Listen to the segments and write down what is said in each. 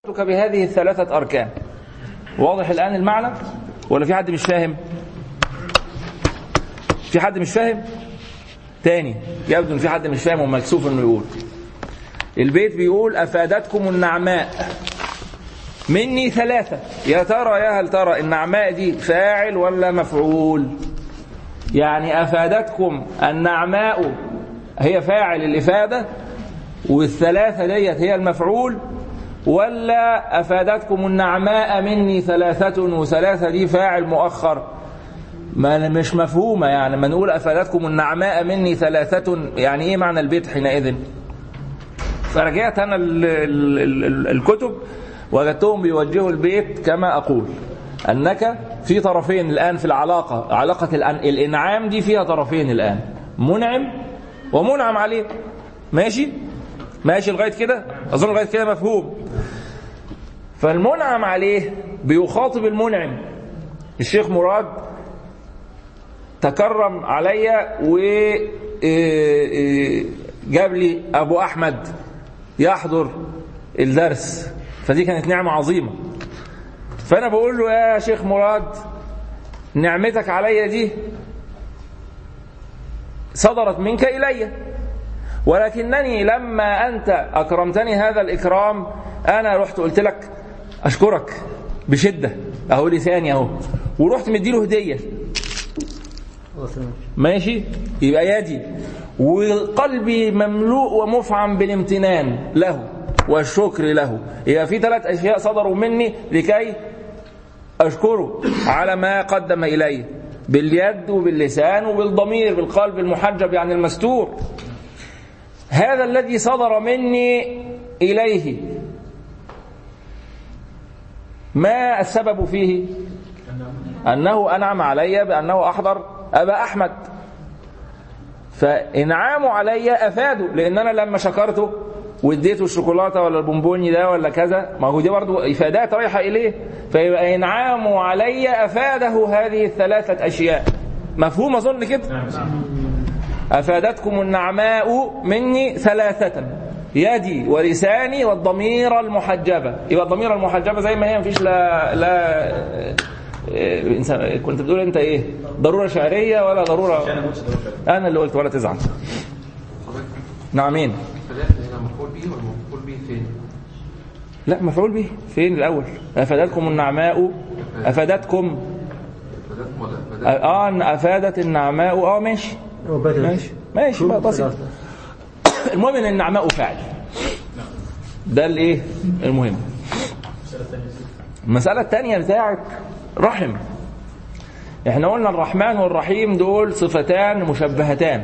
بهذه الثلاثة أركان واضح الآن المعنى ولا في حد مش فاهم في حد مش فاهم تاني يبدو ان في حد مش فاهم ومكسوف انه يقول البيت بيقول افادتكم النعماء مني ثلاثة يا ترى يا هل ترى النعماء دي فاعل ولا مفعول يعني افادتكم النعماء هي فاعل الافادة والثلاثة ديت هي المفعول ولا افادتكم النعماء مني ثلاثة وثلاثة دي فاعل مؤخر ما مش مفهومة يعني ما نقول أفادتكم النعماء مني ثلاثة يعني إيه معنى البيت حينئذ فرجعت أنا ال ال ال الكتب وجدتهم بيوجهوا البيت كما أقول أنك في طرفين الآن في العلاقة علاقة الإنعام دي فيها طرفين الآن منعم ومنعم عليه ماشي ماشي لغاية كده أظن لغاية كده مفهوم فالمنعم عليه بيخاطب المنعم الشيخ مراد تكرم عليا وجاب لي ابو احمد يحضر الدرس فدي كانت نعمه عظيمه فانا بقول له يا شيخ مراد نعمتك عليا دي صدرت منك الي ولكنني لما انت اكرمتني هذا الاكرام انا رحت قلت لك اشكرك بشده اهو لساني اهو ورحت مديله هديه ماشي يبقى يدي وقلبي مملوء ومفعم بالامتنان له والشكر له يبقى في ثلاث اشياء صدروا مني لكي اشكره على ما قدم الي باليد وباللسان وبالضمير بالقلب المحجب يعني المستور هذا الذي صدر مني اليه ما السبب فيه انه انعم علي بانه احضر أبا أحمد فإنعامه علي أفاده لأن أنا لما شكرته واديته الشوكولاتة ولا البونبوني ده ولا كذا ما هو دي برضه إفادات رايحة إليه فيبقى إنعامه علي أفاده هذه الثلاثة أشياء مفهوم أظن كده أفادتكم النعماء مني ثلاثة يدي ولساني والضمير المحجبة يبقى الضمير المحجبة زي ما هي مفيش لا لا إنسان كنت بتقول انت ايه ضروره شعريه ولا ضروره انا اللي قلت ولا تزعل نعمين مفعول به ولا مفعول به فين لا مفعول به فين الاول افادتكم النعماء افادتكم فادتكم ولا فادت اه إن افادت النعماء اه ماشي ماشي ماشي بقى بسيط المهم ان النعماء فاعل ده الايه المهم المساله الثانيه بتاعت رحم احنا قلنا الرحمن والرحيم دول صفتان مشبهتان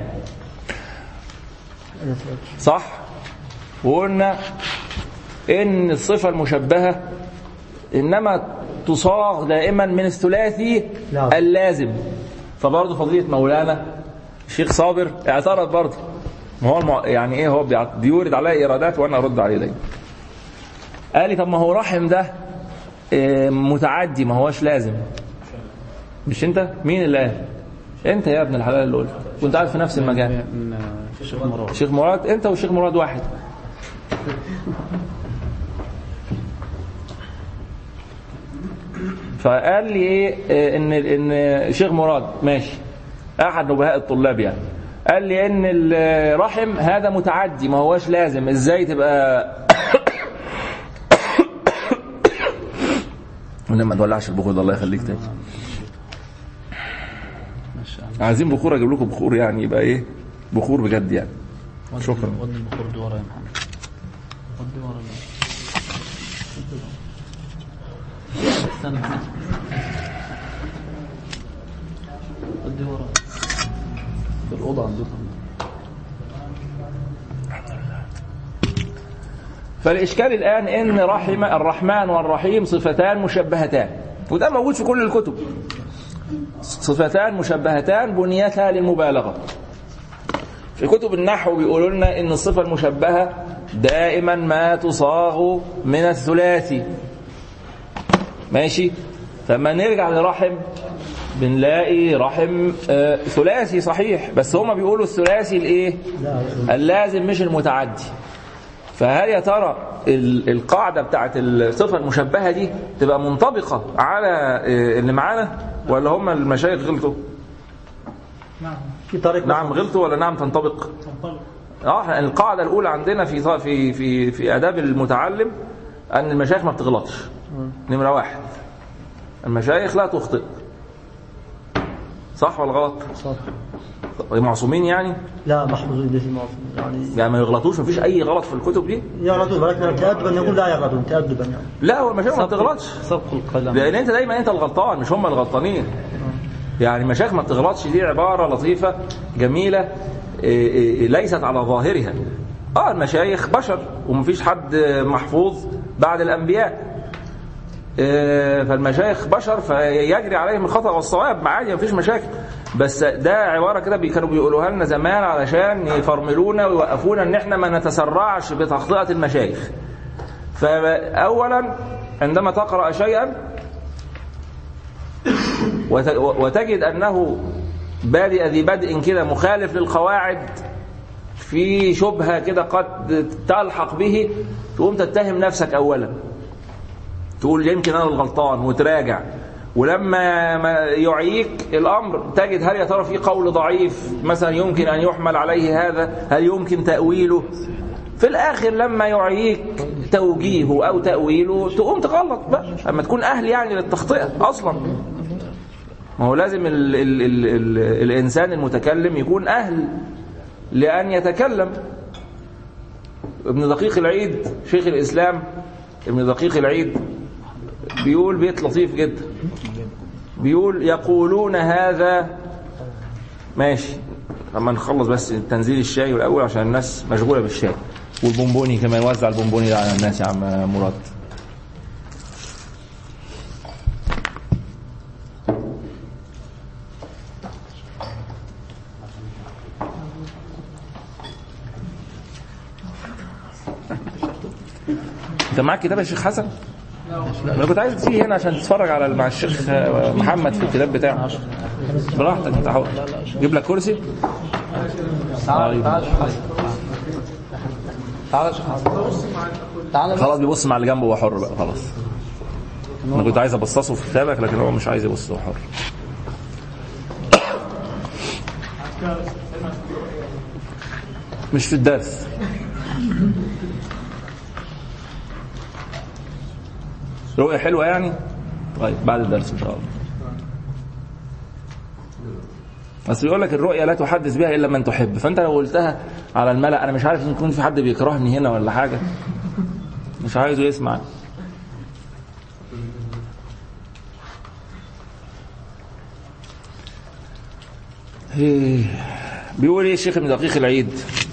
صح وقلنا ان الصفه المشبهه انما تصاغ دائما من الثلاثي نعم. اللازم فبرضه فضيله مولانا الشيخ صابر اعترض برضه ما هو المع... يعني ايه هو بيع- بيورد عليا ايرادات وانا ارد عليه دايما قال لي طب ما هو رحم ده آه، متعدي ما هوش لازم مش انت مين اللي قال انت يا ابن الحلال اللي قلت كنت قاعد في نفس المكان من الشيخ مراد شيخ مراد انت والشيخ مراد واحد فقال لي ايه آه، ان ان الشيخ مراد ماشي احد نبهاء الطلاب يعني قال لي ان الرحم هذا متعدي ما هوش لازم ازاي تبقى ولما تولعش البخور ده الله يخليك تاني عايزين بخور اجيب لكم بخور يعني يبقى ايه بخور بجد يعني شكرا ودي البخور دي ورا يا محمد ودي ورا استنى ودي ورا في الأوضة عندكم فالإشكال الآن إن رحم الرحمن والرحيم صفتان مشبهتان وده موجود في كل الكتب صفتان مشبهتان بنيتا للمبالغة في كتب النحو بيقولوا لنا إن الصفة المشبهة دائما ما تصاغ من الثلاثي ماشي فما نرجع لرحم بنلاقي رحم آه ثلاثي صحيح بس هما بيقولوا الثلاثي الايه اللازم مش المتعدي فهل يا ترى ال- القاعدة بتاعت الصفة المشبهة دي تبقى منطبقة على آه، اللي معانا ولا هم المشايخ غلطوا في طريق نعم غلطوا ولا نعم تنطبق اه إحنا القاعدة الأولى عندنا في في في في آداب المتعلم أن المشايخ ما بتغلطش نمرة واحد المشايخ لا تخطئ صح ولا غلط؟ صح معصومين يعني لا محفوظ به في المعصوم يعني يعني ما يغلطوش مفيش أي غلط في الكتب دي يغلطون ولكن تأدبا نقول لا يغلطون تأدبا يعني لا هو المشايخ ما بتغلطش سبق القلم لان انت دايما انت الغلطان مش هم الغلطانين يعني المشايخ ما بتغلطش دي عباره لطيفه جميله إيه إيه ليست على ظاهرها اه المشايخ بشر ومفيش حد محفوظ بعد الانبياء إيه فالمشايخ بشر فيجري عليهم الخطا والصواب ما عادي مفيش مشاكل بس ده عباره كده بي- كانوا بيقولوها لنا زمان علشان يفرملونا ويوقفونا ان احنا ما نتسرعش بتخطئه المشايخ فأولا عندما تقرأ شيئا وت- وتجد أنه بادئ ذي بدء كده مخالف للقواعد في شبهة كده قد تلحق به تقوم تتهم نفسك أولا تقول يمكن أنا الغلطان وتراجع ولما ما يعيك الأمر تجد هل يا ترى في قول ضعيف مثلا يمكن أن يحمل عليه هذا هل يمكن تأويله في الآخر لما يعيك توجيهه أو تأويله تقوم تغلط بقى أما تكون أهل يعني للتخطئة أصلا ما هو لازم ال ال ال ال الإنسان المتكلم يكون أهل لأن يتكلم ابن دقيق العيد شيخ الإسلام ابن دقيق العيد بيقول بيت لطيف جدا بيقول يقولون هذا ماشي اما نخلص بس تنزيل الشاي الاول عشان الناس مشغوله بالشاي والبونبوني كمان وزع البونبوني ده على الناس يا عم مراد انت معاك كتاب يا شيخ حسن؟ انا كنت عايز تيجي هنا عشان تتفرج على مع الشيخ محمد في الكتاب بتاعه براحتك انت حر جيب لك كرسي تعال تعال شوف حسن. تعال شوف حسن. تعال بس. خلاص بيبص مع اللي جنبه هو حر بقى خلاص انا كنت عايز ابصصه في كتابك لكن هو مش عايز يبص هو حر مش في الدرس رؤية حلوة يعني طيب بعد الدرس ان شاء الله بس بيقول لك الرؤية لا تحدث بها إلا من تحب فأنت لو قلتها على الملأ أنا مش عارف إن يكون في حد بيكرهني هنا ولا حاجة مش عايزه يسمع إيه. بيقول ايه الشيخ ابن دقيق العيد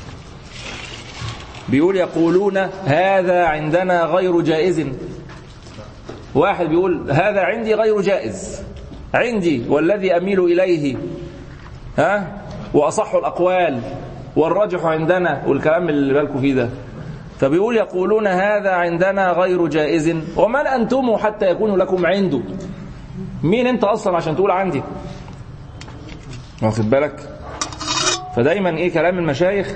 بيقول يقولون هذا عندنا غير جائز واحد بيقول هذا عندي غير جائز عندي والذي أميل إليه ها وأصح الأقوال والراجح عندنا والكلام اللي بالكم فيه ده فبيقول يقولون هذا عندنا غير جائز ومن أنتم حتى يكون لكم عنده مين أنت أصلا عشان تقول عندي واخد بالك فدايما إيه كلام المشايخ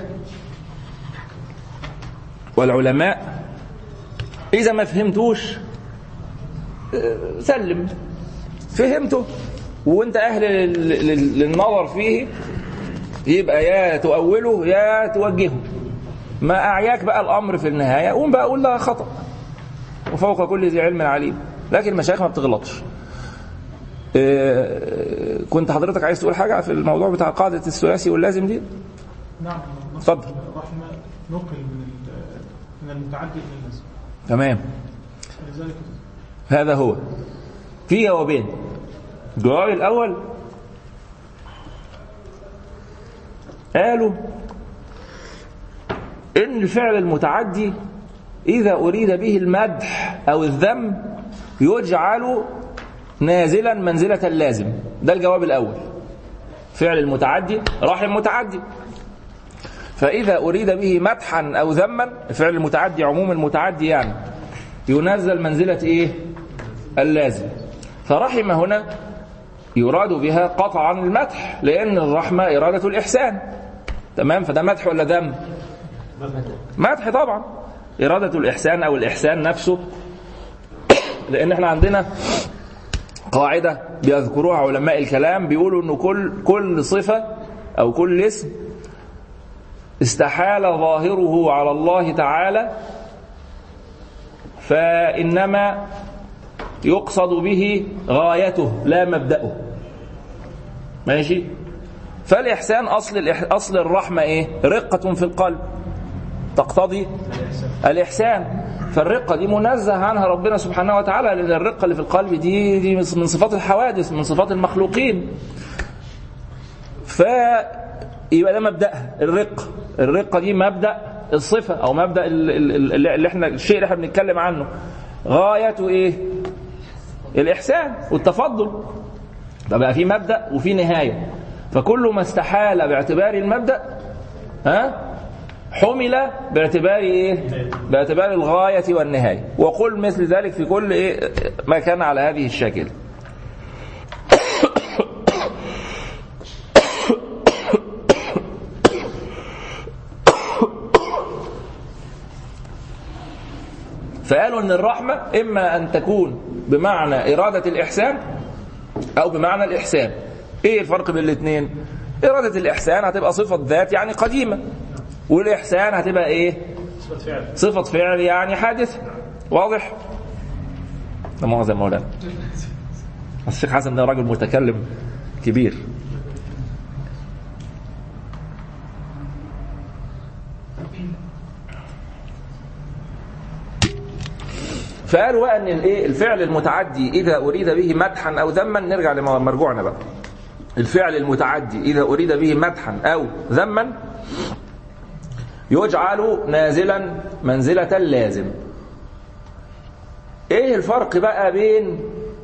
والعلماء إذا ما فهمتوش آه، سلم فهمته وانت اهل لل- لل- للنظر فيه يبقى يا تؤوله يا توجهه ما اعياك بقى الامر في النهايه قوم بقى قول ده خطا وفوق كل ذي علم عليم لكن المشايخ ما بتغلطش آه، كنت حضرتك عايز تقول حاجه في الموضوع بتاع قاعده الثلاثي واللازم دي نعم اتفضل. رحمة نقل من ال- من المتعدد للناس تمام لذلك هذا هو في جوابين الجواب الأول قالوا إن الفعل المتعدي إذا أريد به المدح أو الذم يجعل نازلا منزلة اللازم ده الجواب الأول فعل المتعدي راح المتعدي فإذا أريد به مدحا أو ذما الفعل المتعدي عموم المتعدي يعني ينزل منزلة إيه اللازم فرحم هنا يراد بها قطعا المدح لأن الرحمة إرادة الإحسان تمام فده مدح ولا ذم مدح طبعا إرادة الإحسان أو الإحسان نفسه لأن احنا عندنا قاعدة بيذكروها علماء الكلام بيقولوا أنه كل كل صفة أو كل اسم استحال ظاهره على الله تعالى فإنما يقصد به غايته لا مبدأه ماشي فالإحسان أصل الإح... أصل الرحمة إيه رقة في القلب تقتضي الإحسان فالرقة دي منزه عنها ربنا سبحانه وتعالى لأن الرقة اللي في القلب دي, دي من صفات الحوادث من صفات المخلوقين فيبقى ده مبدأها الرقة الرقة دي مبدأ الصفة أو مبدأ ال- ال- ال- اللي احنا الشيء اللي احنا بنتكلم عنه غايته إيه الإحسان والتفضل فبقى في مبدأ وفي نهاية فكل ما استحال باعتبار المبدأ ها حمل باعتبار ايه باعتبار الغاية والنهاية وقل مثل ذلك في كل ايه ما كان على هذه الشكل فقالوا ان الرحمة اما ان تكون بمعنى إرادة الإحسان أو بمعنى الإحسان ايه الفرق بين الاثنين إرادة الإحسان هتبقى صفة ذات يعني قديمة والإحسان هتبقى إيه صفة فعل صفة فعل يعني حادثة واضح لا مؤاخذة يا مولانا الشيخ حسن ده راجل متكلم كبير فقالوا بقى ان الايه الفعل المتعدي اذا اريد به مدحا او ذما نرجع لمرجوعنا بقى الفعل المتعدي اذا اريد به مدحا او ذما يجعل نازلا منزلة اللازم ايه الفرق بقى بين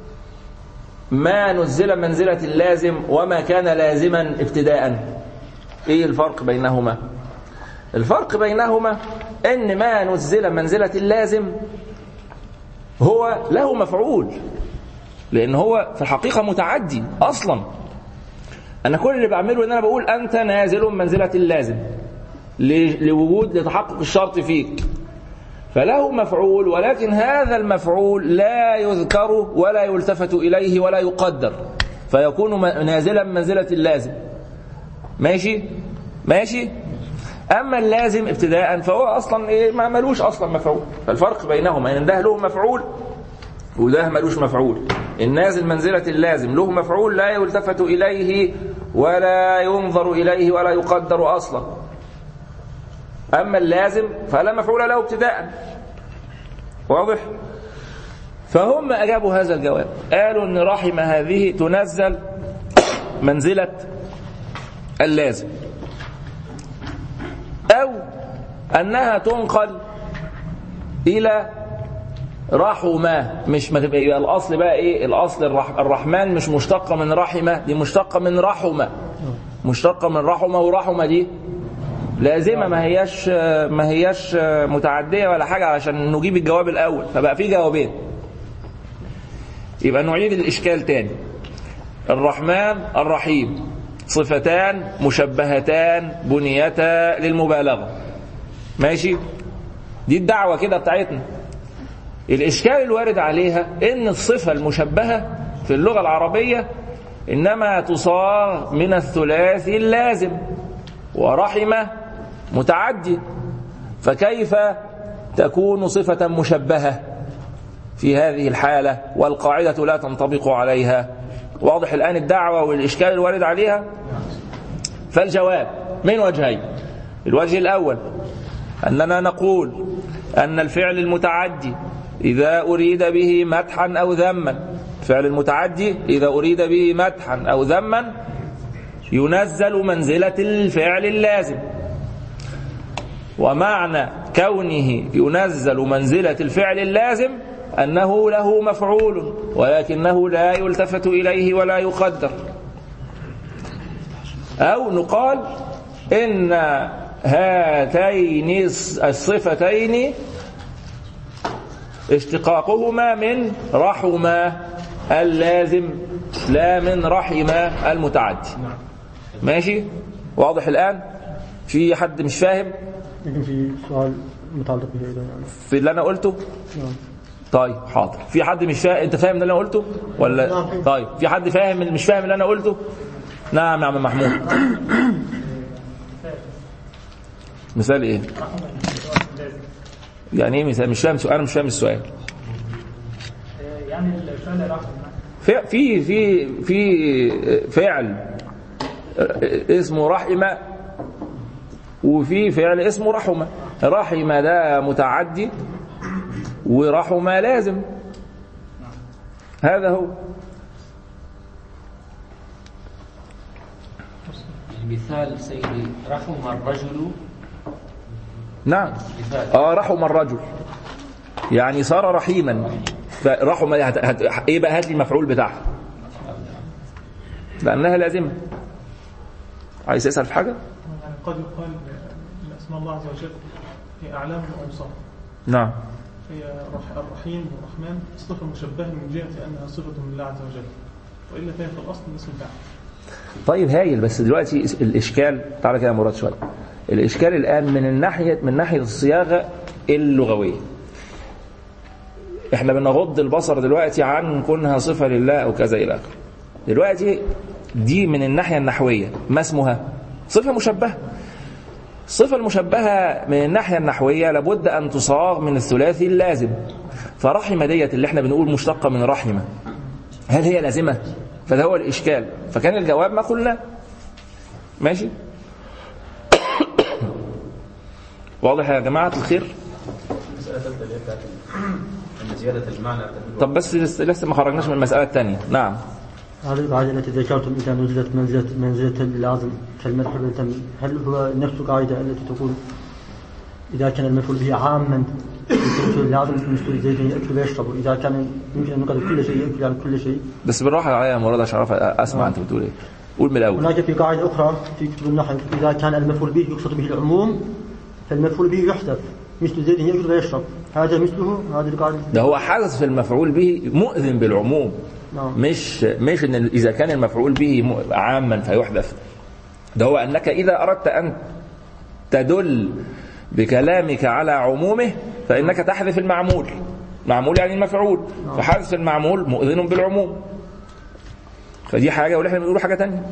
ما نزل منزلة اللازم وما كان لازما ابتداء ايه الفرق بينهما الفرق بينهما ان ما نزل منزلة اللازم هو له مفعول لان هو في الحقيقة متعدي اصلا انا كل اللي بعمله ان انا بقول انت نازل منزلة اللازم ل- لوجود لتحقق الشرط فيك فله مفعول ولكن هذا المفعول لا يذكر ولا يلتفت إليه ولا يقدر فيكون م- نازلا منزلة اللازم ماشي ماشي أما اللازم ابتداء فهو أصلا إيه ما ملوش أصلا مفعول فالفرق بينهما إن ده له مفعول وده ملوش مفعول النازل منزلة اللازم له مفعول لا يلتفت إليه ولا ينظر إليه ولا يقدر أصلا أما اللازم فلا مفعول له ابتداء واضح فهم أجابوا هذا الجواب قالوا أن رحم هذه تنزل منزلة اللازم أو أنها تنقل إلى رحمة مش ما تبقى يبقى الأصل بقى إيه الأصل الرح الرحمن مش مشتقة من رحمة دي مشتقة من رحمة مشتقة من رحمة ورحمة دي لازمه ما هياش ما هياش متعديه ولا حاجه علشان نجيب الجواب الاول فبقى في جوابين يبقى نعيد الاشكال تاني الرحمن الرحيم صفتان مشبهتان بنيتا للمبالغه ماشي دي الدعوه كده بتاعتنا الاشكال الوارد عليها ان الصفه المشبهه في اللغه العربيه انما تصاغ من الثلاثي اللازم ورحمه متعدي فكيف تكون صفة مشبهة في هذه الحالة والقاعدة لا تنطبق عليها واضح الآن الدعوة والإشكال الوارد عليها فالجواب من وجهين الوجه الأول أننا نقول أن الفعل المتعدي إذا أريد به مدحا أو ذما فعل المتعدي إذا أريد به مدحا أو ذما ينزل منزلة الفعل اللازم ومعنى كونه ينزل منزلة الفعل اللازم أنه له مفعول ولكنه لا يلتفت إليه ولا يقدر أو نقال إن هاتين الصفتين اشتقاقهما من رحما اللازم لا من رحم المتعدي ماشي واضح الآن في حد مش فاهم لكن في سؤال متعلق به أيضا يعني في اللي انا قلته نعم طيب حاضر في حد مش فاهم انت فاهم اللي انا قلته ولا نعم. طيب في حد فاهم مش فاهم اللي انا قلته نعم يا عم محمود مثال ايه يعني ايه مثال مش فاهم سؤال انا مش فاهم السؤال يعني الفعل راح في في في في فعل اسمه رحم وفي فعل اسمه رحمة رحم ده متعدي ورحم لازم هذا هو المثال سيدي رحم الرجل نعم مثال اه رحم الرجل يعني صار رحيما فرحم هت... هت... ايه بقى هات لي المفعول بتاعها لانها لازمه عايز تسال في حاجه يعني قد يقال ان اسماء الله عز وجل هي اعلام واوصاف نعم هي رح- الرحيم والرحمن صفه مشبهه من جهه انها صفه من الله عز وجل والا فهي في الاصل اسم فاعل طيب هايل بس دلوقتي الاشكال تعالى كده يا مراد شويه الاشكال الان من الناحيه من ناحيه الصياغه اللغويه احنا بنغض البصر دلوقتي عن كونها صفه لله او كذا الى اخره دلوقتي دي من الناحيه النحويه ما اسمها صفه مشبهه الصفة المشبهة من الناحية النحوية لابد أن تصاغ من الثلاثي اللازم فرحمة ديت اللي احنا بنقول مشتقة من رحمة هل هي لازمة؟ فده هو الإشكال فكان الجواب ما قلنا ماشي واضح يا جماعة الخير المسألة الثالثة اللي هي بتاعت أن زيادة المعنى تدل طب بس لسه لسه ما خرجناش من المسألة الثانية نعم هذه القاعدة التي ذكرتم إذا نزلت منزلة منزلة اللازم كالمدح والتم هل هو نفس القاعدة التي تقول إذا كان المفعول به عاما يكون اللازم مثل زيد يأكل ويشرب وإذا كان يمكن أن نقل كل شيء يأكل عن كل شيء بس بالراحة عليا يا مراد عشان أعرف أسمع أنت بتقول إيه قول من الأول هناك في قاعدة أخرى في كتب النحو إذا كان المفعول به يقصد به العموم فالمفعول به يحذف مثل زيد يأكل ويشرب هذا مثله هذه القاعدة ده هو حذف المفعول به مؤذن بالعموم نعم مش مش ان اذا كان المفعول به م- عاما فيحذف ده هو انك اذا اردت ان تدل بكلامك على عمومه فانك تحذف المعمول معمول يعني المفعول فحذف المعمول مؤذن بالعموم فدي حاجه واحنا بنقول حاجه تانية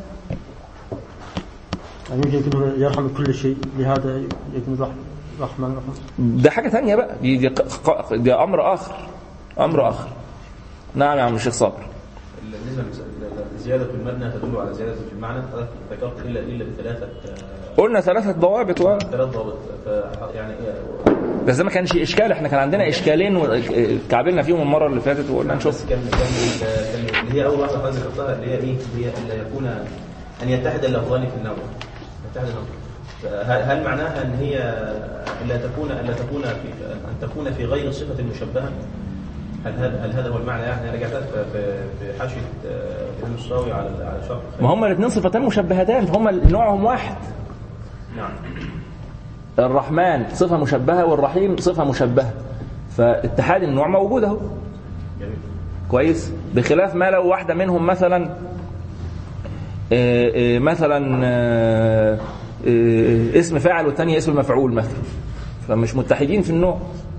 يعني يمكن يكون يرحم كل شيء لهذا يكون رحم رحمن رحمن ده حاجه تانية بقى دي, دي, ق- دي امر اخر امر اخر نعم يا عم الشيخ صابر بالنسبة لمسألة زيادة المبنى تدل على زيادة في المعنى حضرتك ذكرت إلا إلا بثلاثة آه، قلنا ثلاثه ضوابط و... ثلاث ضوابط ف- يعني آه، بس ده ما كانش اشكال احنا كان عندنا اشكالين وكعبلنا فيهم المره اللي فاتت وقلنا نشوف بس كان كان كان اللي هي أول واحدة حضرتك ذكرتها اللي هي إيه؟ هي ألا يكون أن يتحد اللفظان في النوع يتحد اللفظ هل هل معناها ان هي الا تكون الا تكون في ان تكون في غير صفه المشبهه هل هذا هل هذا هو المعنى يعني انا رجعت في في- في حاشيه آه، ابن الصاوي على على شرح ما هم الاثنين صفتان مشبهتان فهم نوعهم واحد نعم الرحمن صفه مشبهه والرحيم صفه مشبهه فاتحاد النوع موجود اهو جميل كويس بخلاف ما لو واحده منهم مثلا آه، آه، مثلا آه، آه، اسم فاعل والثانيه اسم مفعول مثلا فمش متحدين في النوع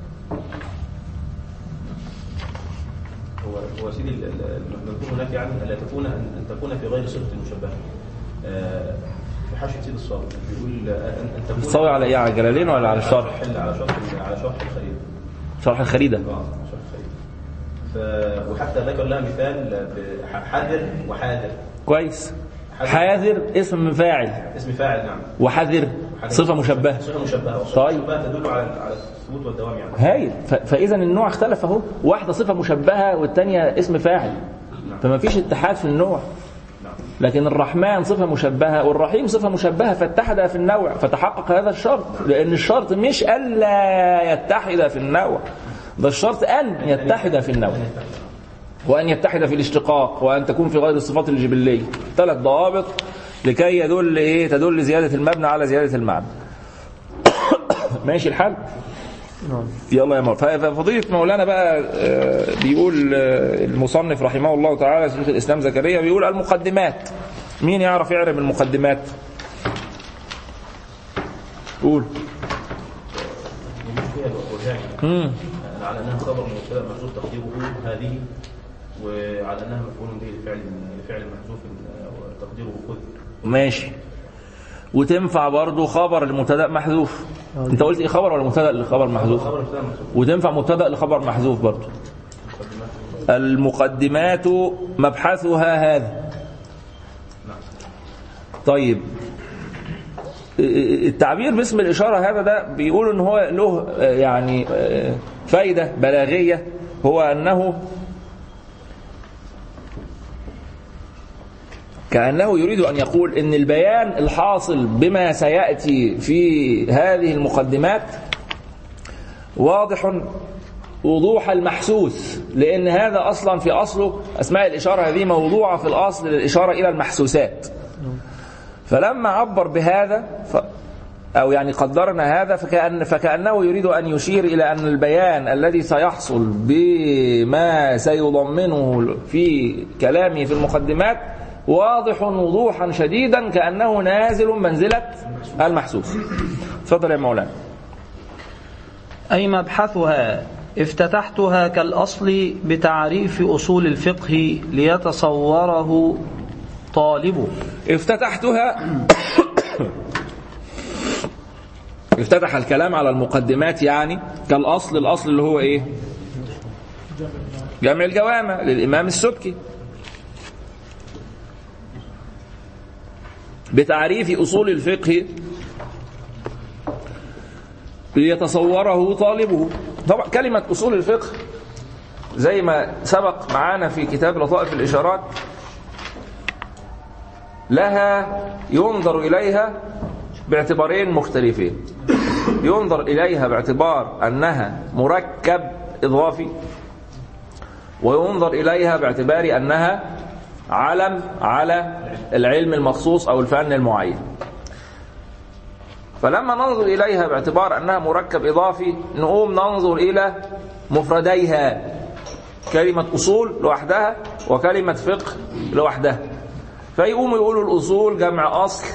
هو هو سيدي ال- ال- المذكور هناك يعني الا تكون ان أن تكون في غير صفه المشبهه آه، في حاشيه سيد الصاوي بيقول آه، ان أن تكون الصاوي على ايه على الجلالين ولا على الشرح على شرح على شرح الخليل شرح الخريده اه شرح الخليل ف- وحتى ذكر لها مثال بحذر وحاذر كويس حاذر اسم فاعل اسم فاعل نعم وحذر صفه مشبهه صفه مشبهه والصفه طيب. المشبهه تدل على على الثبوت والدوام يعني هايل ف- فاذا النوع اختلف اهو واحده صفه مشبهه والثانيه اسم فاعل فما فيش اتحاد في النوع لكن الرحمن صفه مشبهه والرحيم صفه مشبهه فاتحدا في النوع فتحقق هذا الشرط لان الشرط مش الا يتحد في النوع ده الشرط ان يتحد في النوع وان يتحد في الاشتقاق وان تكون في غير الصفات الجبليه ثلاث ضوابط لكي يدل ايه تدل زياده المبنى على زياده المعنى ماشي الحال نعم يلا يا مر ففضيلة مولانا بقى آه، بيقول آه، المصنف رحمه الله تعالى شيخ الإسلام زكريا بيقول المقدمات مين يعرف يعرف المقدمات قول المشكله فيها الوجهان مم. على انها خبر مبتدا محذوف تقديره هذه وعلى انها مفعول به لفعل فعل محذوف آه، تقديره خذ ماشي وتنفع برضه خبر المبتدا محذوف انت قلت ايه خبر ولا مبتدا لخبر محذوف خبر مبتدا محذوف وتنفع مبتدا لخبر محذوف برضه المقدمات مبحثها هذا طيب التعبير باسم الإشارة هذا ده بيقول إن هو له آه، يعني آه، فايدة بلاغية هو أنه كأنه يريد أن يقول إن البيان الحاصل بما سيأتي في هذه المقدمات واضح وضوح المحسوس لأن هذا أصلا في أصله أسماء الإشارة هذه موضوعة في الأصل للإشارة إلى المحسوسات فلما عبر بهذا ف أو يعني قدرنا هذا فكأن فكأنه يريد أن يشير إلى أن البيان الذي سيحصل بما سيضمنه في كلامه في المقدمات واضح وضوحا شديدا كأنه نازل منزلة المحسوس تفضل يا مولانا أي مبحثها افتتحتها كالأصل بتعريف أصول الفقه ليتصوره طالبه افتتحتها افتتح الكلام على المقدمات يعني كالأصل الأصل اللي هو إيه جمع الجوامع للإمام السبكي بتعريف أصول الفقه ليتصوره طالبه طبعا كلمة أصول الفقه زي ما سبق معانا في كتاب لطائف الإشارات لها ينظر إليها باعتبارين مختلفين ينظر إليها باعتبار أنها مركب إضافي وينظر إليها باعتبار أنها علم على العلم المخصوص أو الفن المعين فلما ننظر إليها باعتبار أنها مركب إضافي نقوم ننظر إلى مفرديها كلمة أصول لوحدها وكلمة فقه لوحدها فيقوموا يقولوا الأصول جمع أصل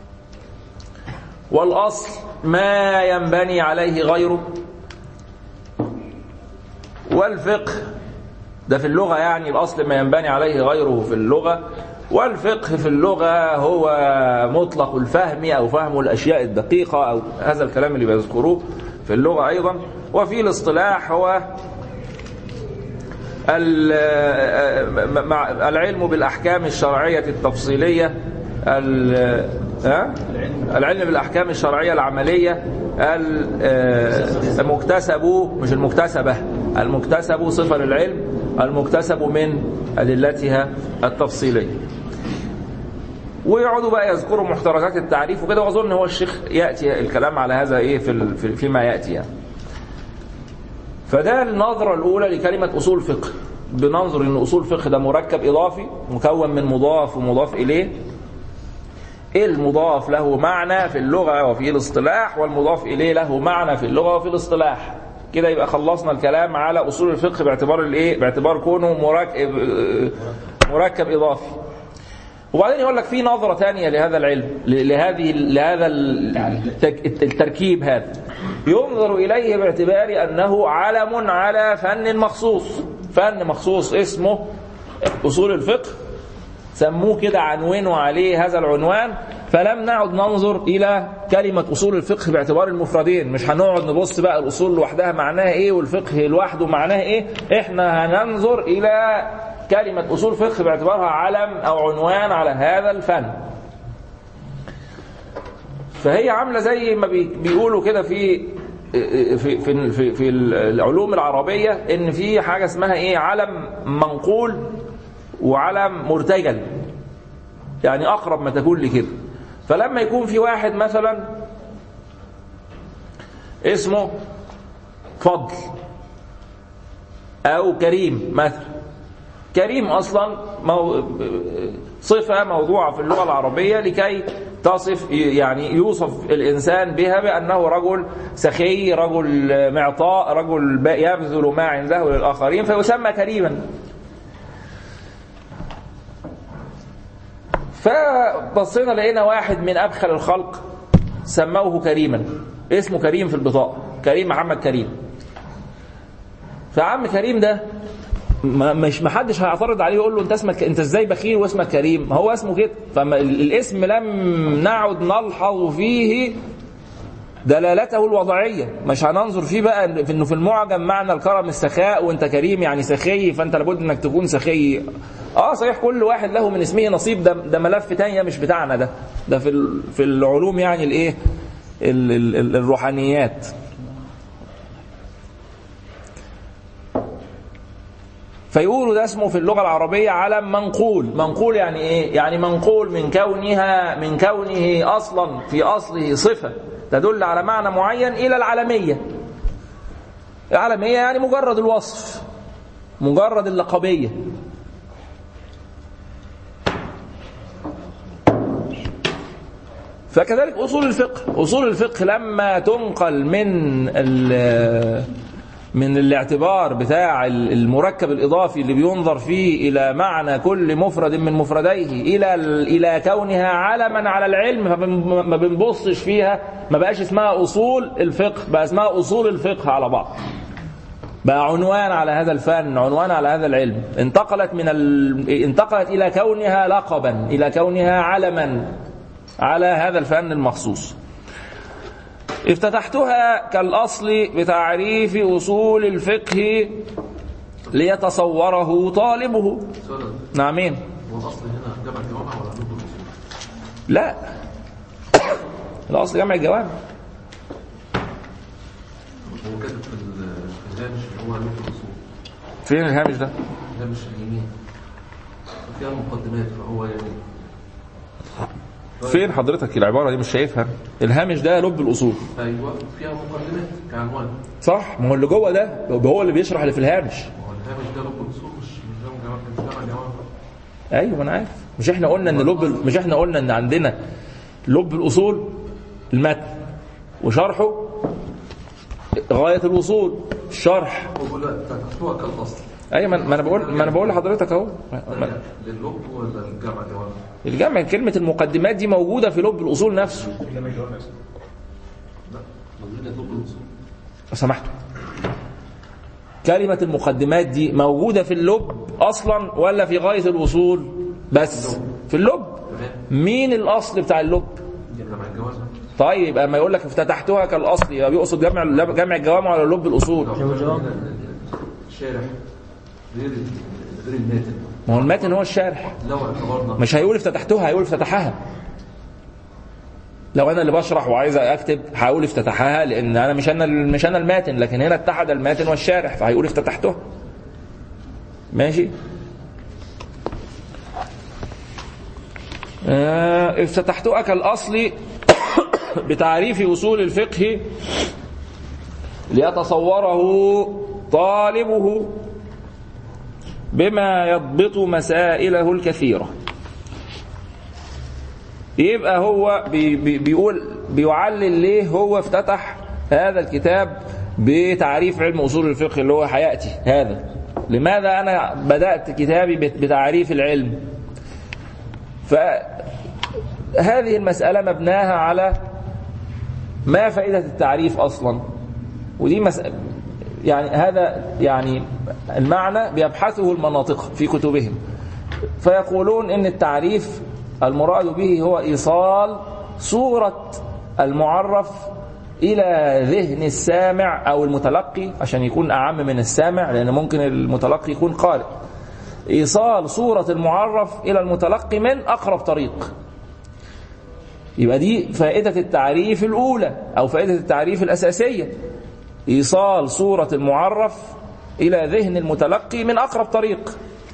والأصل ما ينبني عليه غيره والفقه ده في اللغة يعني الأصل ما ينبني عليه غيره في اللغة والفقه في اللغة هو مطلق الفهم أو فهم الأشياء الدقيقة أو هذا الكلام اللي بيذكروه في اللغة أيضا وفي الاصطلاح هو ال- مع- العلم بالأحكام الشرعية التفصيلية ال- ها؟ العلم بالأحكام الشرعية العملية ال- آه، المكتسب مش المكتسبة المكتسب صفة للعلم المكتسب من أدلتها التفصيلية ويقعدوا بقى يذكروا محترزات التعريف وكده واظن هو الشيخ ياتي الكلام على هذا ايه في ال- في- فيما ياتي يعني. فده النظرة الأولى لكلمة أصول فقه بننظر أن أصول فقه ده مركب إضافي مكون من مضاف ومضاف إليه إيه المضاف له معنى في اللغة وفي الاصطلاح والمضاف إليه له معنى في اللغة وفي الاصطلاح كده يبقى خلصنا الكلام على أصول الفقه باعتبار الإيه باعتبار كونه مركب مركب إضافي وبعدين يقول لك في نظرة تانية لهذا العلم ل- لهذه لهذا ال- يعني التك- التركيب هذا ينظر إليه باعتبار أنه علم على فن مخصوص فن مخصوص اسمه أصول الفقه سموه كده عنوانوا عليه هذا العنوان فلم نعد ننظر إلى كلمة أصول الفقه باعتبار المفردين مش هنقعد نبص بقى الأصول لوحدها معناها إيه والفقه لوحده معناها إيه إحنا هننظر إلى كلمة أصول فقه باعتبارها علم أو عنوان على هذا الفن فهي عاملة زي ما بي- بيقولوا كده في في في في, في العلوم العربية إن في حاجة اسمها إيه علم منقول وعلم مرتجل يعني أقرب ما تكون لكده فلما يكون في واحد مثلا اسمه فضل أو كريم مثلا كريم أصلا مو... صفة موضوعة في اللغة العربية لكي تصف يعني يوصف الإنسان بها بأنه رجل سخي رجل معطاء رجل ب- يبذل ما عنده للآخرين فيسمى كريما فبصينا لقينا واحد من أبخل الخلق سموه كريما اسمه كريم في البطاقة كريم محمد كريم فعم كريم ده ما مش ما حدش هيعترض عليه يقول له انت اسمك انت ازاي بخيل واسمك كريم هو اسمه كده فالاسم لم نعد نلحظ فيه دلالته الوضعيه مش هننظر فيه بقى في انه في المعجم معنى الكرم السخاء وانت كريم يعني سخي فانت لابد انك تكون سخي اه صحيح كل واحد له من اسمه نصيب ده ده ملف تانية مش بتاعنا ده ده في ال- في العلوم يعني الايه ال- ال- ال- الروحانيات فيقولوا ده اسمه في اللغة العربية علم منقول منقول يعني ايه يعني منقول من كونها من كونه اصلا في اصله صفة تدل على معنى معين الى العالمية العالمية يعني مجرد الوصف مجرد اللقبية فكذلك اصول الفقه اصول الفقه لما تنقل من ال- من الاعتبار بتاع المركب الاضافي اللي بينظر فيه الى معنى كل مفرد من مفرديه الى الى كونها علما على العلم فما بنبصش فيها ما بقاش اسمها اصول الفقه بقى اسمها اصول الفقه على بعض بقى عنوان على هذا الفن عنوان على هذا العلم انتقلت من ال... انتقلت الى كونها لقبا الى كونها علما على هذا الفن المخصوص افتتحتها كالأصل بتعريف أصول الفقه ليتصوره طالبه سؤال نعمين هو الاصل هنا جمع الجوامع ولا لب الاصول؟ لا الأصل جمع الجوامع هو كاتب في ال- في الهامش اللي هو لب الاصول فين الهامش ده الهامش اليمين فيها المقدمات فهو يعني فين حضرتك العبارة دي مش شايفها الهامش ده لب الأصول ايوه فيها مقدمات كعنوان صح ما هو اللي جوه ده هو اللي بيشرح اللي في الهامش هو الهامش ده لب الاصول مش مش جمع جوامع مش جمع جوامع ايوه ما انا عارف مش احنا قلنا ان لب مش احنا قلنا ان عندنا لب الاصول المتن وشرحه غايه الوصول الشرح هو بيقول لك فتحتوها كالاصل ايوه ما ما انا بقول ما انا بقول لحضرتك اهو ما- للب ولا الجمع جوامع؟ الجمع كلمه المقدمات دي موجوده في لب الاصول نفسه موجودة لب الاصول لو سمحتوا كلمه المقدمات دي موجوده في اللب اصلا ولا في غايه الوصول بس في اللب تمام مين الاصل بتاع اللب جمع الجوامع طيب يبقى ما يقول لك افتتحتها كالاصل يبقى بيقصد جمع جمع الجوامع ولا لب الاصول الشارح غير غير الماتن ما هو المتن هو الشارح لو اعتبرنا مش هيقول افتتحتها هيقول افتتحها لو انا اللي بشرح وعايز اكتب هقول افتتحها لان انا مش انا مش انا الماتن لكن هنا اتحد الماتن والشارح فهيقول افتتحتها ماشي آه، افتتحتها كالاصل بتعريف اصول الفقه ليتصوره طالبه بما يضبط مسائله الكثيره يبقى هو بي بي بيقول بيعلل ليه هو افتتح هذا الكتاب بتعريف علم اصول الفقه اللي هو هياتي هذا لماذا انا بدات كتابي بت- بتعريف العلم فهذه المساله مبناها على ما فائده التعريف اصلا ودي مسألة يعني هذا يعني المعنى بيبحثه المناطق في كتبهم فيقولون ان التعريف المراد به هو ايصال صوره المعرف الى ذهن السامع او المتلقي عشان يكون اعم من السامع لان ممكن المتلقي يكون قارئ ايصال صوره المعرف الى المتلقي من اقرب طريق يبقى دي فائده التعريف الاولى او فائده التعريف الاساسيه ايصال صوره المعرف الى ذهن المتلقي من اقرب طريق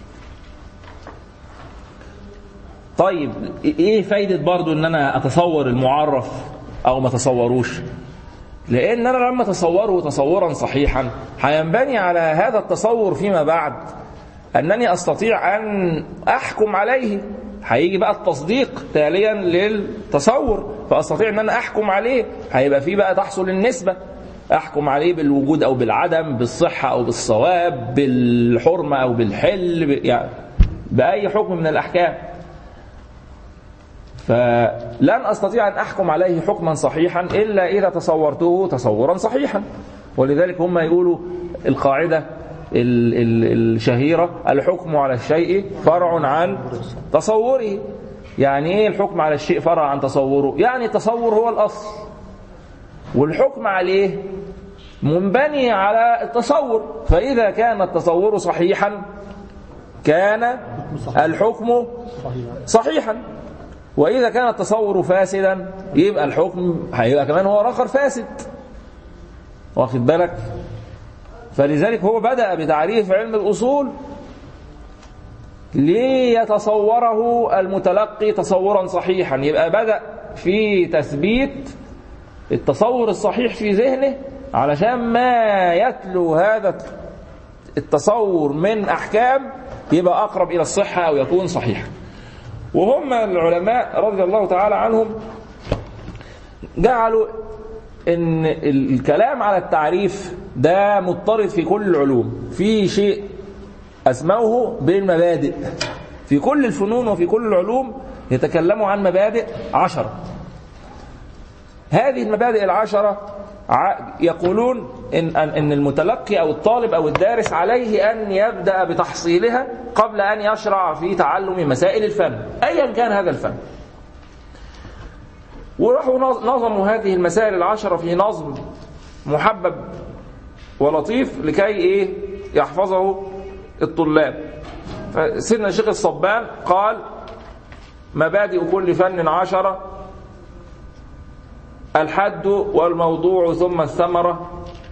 طيب ايه فايدة برضو ان انا اتصور المعرف او ما اتصوروش لان انا لما اتصوره تصورا صحيحا هينبني على هذا التصور فيما بعد انني استطيع ان احكم عليه هيجي بقى التصديق تاليا للتصور فاستطيع ان انا احكم عليه هيبقى فيه بقى تحصل النسبه احكم عليه بالوجود او بالعدم بالصحه او بالصواب بالحرمه او بالحل ب- يعني باي حكم من الاحكام فلن أستطيع أن أحكم عليه حكما صحيحا إلا إذا تصورته تصورا صحيحا ولذلك هم يقولوا القاعدة ال- ال- الشهيرة الحكم على الشيء فرع عن تصوره يعني ايه الحكم على الشيء فرع عن تصوره يعني التصور هو الأصل والحكم عليه منبني على التصور فإذا كان التصور صحيحا كان الحكم صحيحا وإذا كان التصور فاسدا يبقى الحكم هيبقى كمان هو آخر فاسد واخد بالك فلذلك هو بدأ بتعريف علم الأصول ليتصوره المتلقي تصورا صحيحا يبقى بدأ في تثبيت التصور الصحيح في ذهنه علشان ما يتلو هذا التصور من أحكام يبقى أقرب إلى الصحة أو يكون صحيحا وهم العلماء رضي الله تعالى عنهم جعلوا ان الكلام على التعريف ده مضطرد في كل العلوم في شيء اسموه بالمبادئ في كل الفنون وفي كل العلوم يتكلموا عن مبادئ عشرة هذه المبادئ العشرة ع- يقولون إن, أن إن المتلقي أو الطالب أو الدارس عليه أن يبدأ بتحصيلها قبل أن يشرع في تعلم مسائل الفن أيا كان هذا الفن وراحوا نظ- نظموا هذه المسائل العشرة في نظم محبب ولطيف لكي إيه يحفظه الطلاب فسيدنا الشيخ الصبان قال مبادئ كل فن عشرة الحد والموضوع ثم الثمرة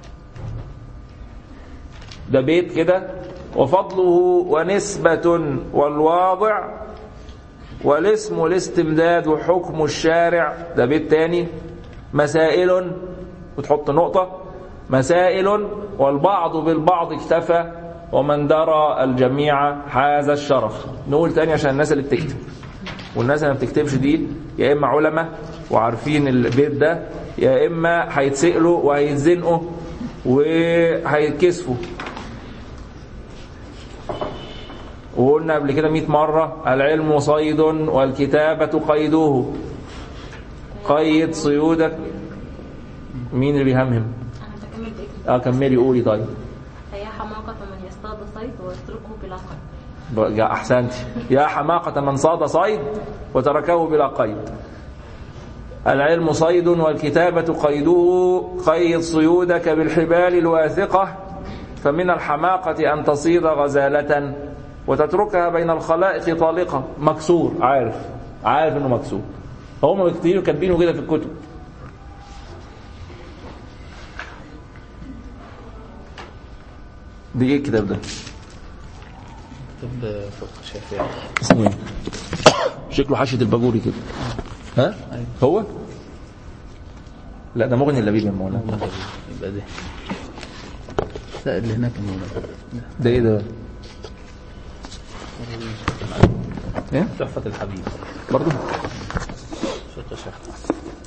ده بيت كده وفضله ونسبة والواضع والاسم والاستمداد وحكم الشارع ده بيت تاني مسائل وتحط نقطة مسائل والبعض بالبعض اكتفى ومن درى الجميع حاز الشرف نقول تاني عشان الناس اللي بتكتب والناس اللي ما بتكتبش دي يا اما علماء وعارفين البيت ده يا اما هيتسألوا وهيتزنقوا وهيتكسفوا وقلنا قبل كده 100 مرة العلم صيد والكتابة قيدوه قيد صيودك مين اللي بيهمهم أنا هكمل بإيه؟ اه كملي قولي طيب فهي حماقة من يصطاد صيد ويتركه بلا قيد يا احسنت يا حماقة من صاد صيد وتركه بلا قيد العلم صيد والكتابة قيده قيد صيودك بالحبال الواثقة فمن الحماقة أن تصيد غزالة وتتركها بين الخلائق طالقة مكسور عارف عارف انه مكسور هم كتير كاتبينه كده في الكتب دي ايه الكتاب ده طب فقه شافعي اسمه ايه شكله حاشية الباجوري كده ها هو لا ده مغني اللبيب يا مولانا يبقى ده لا اللي هناك المولانا ده ايه ده ايه تحفة الحبيب برضه فقه شافعي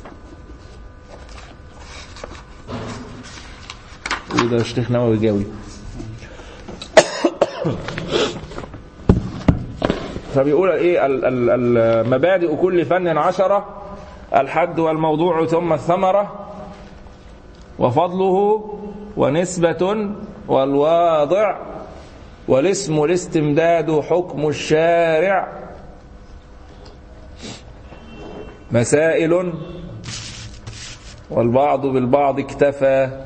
وده شيخ نووي جاوي فبيقول ايه ال- ال- المبادئ كل فن عشرة الحد والموضوع ثم الثمرة وفضله ونسبة والواضع والاسم الاستمداد حكم الشارع مسائل والبعض بالبعض اكتفى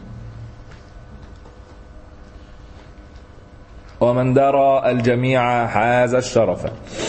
ومن درى الجميع حاز الشرف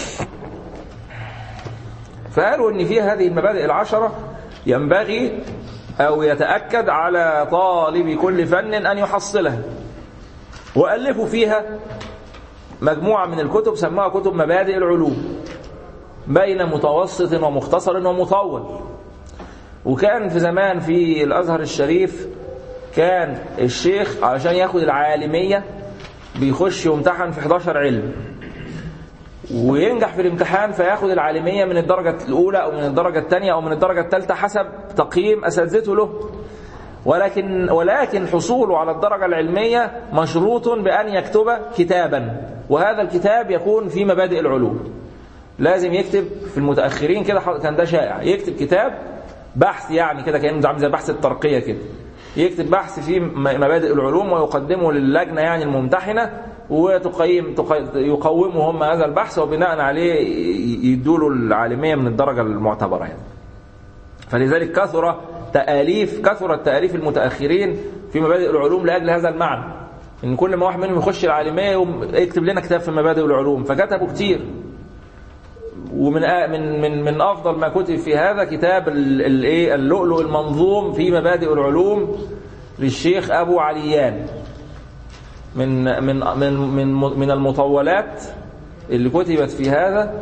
فقالوا ان في هذه المبادئ العشرة ينبغي او يتأكد على طالب كل فن ان يحصلها وألفوا فيها مجموعة من الكتب سموها كتب مبادئ العلوم بين متوسط ومختصر ومطول وكان في زمان في الأزهر الشريف كان الشيخ علشان ياخد العالمية بيخش يمتحن في 11 علم وينجح في الامتحان فياخد العالمية من الدرجة الأولى أو من الدرجة الثانية أو من الدرجة الثالثة حسب تقييم أساتذته له ولكن ولكن حصوله على الدرجة العلمية مشروط بأن يكتب كتابا وهذا الكتاب يكون في مبادئ العلوم لازم يكتب في المتاخرين كده ح- كان ده شائع يكتب كتاب بحث يعني كده كانه عامل زي بحث الترقيه كده يكتب بحث في م- مبادئ العلوم ويقدمه للجنه يعني الممتحنه وتقيم تق- يقوموا هم هذا البحث وبناء عليه ي- يدوا له العالميه من الدرجه المعتبره يعني فلذلك كثر تآليف كثر التآليف المتأخرين في مبادئ العلوم لأجل هذا المعنى إن كل ما واحد منهم يخش العالمية يقوم يكتب لنا كتاب في مبادئ العلوم فكتبوا كتير ومن آ- من من من افضل ما كتب في هذا كتاب ال- الايه اللؤلؤ المنظوم في مبادئ العلوم للشيخ ابو عليان من من من من من المطولات اللي كتبت في هذا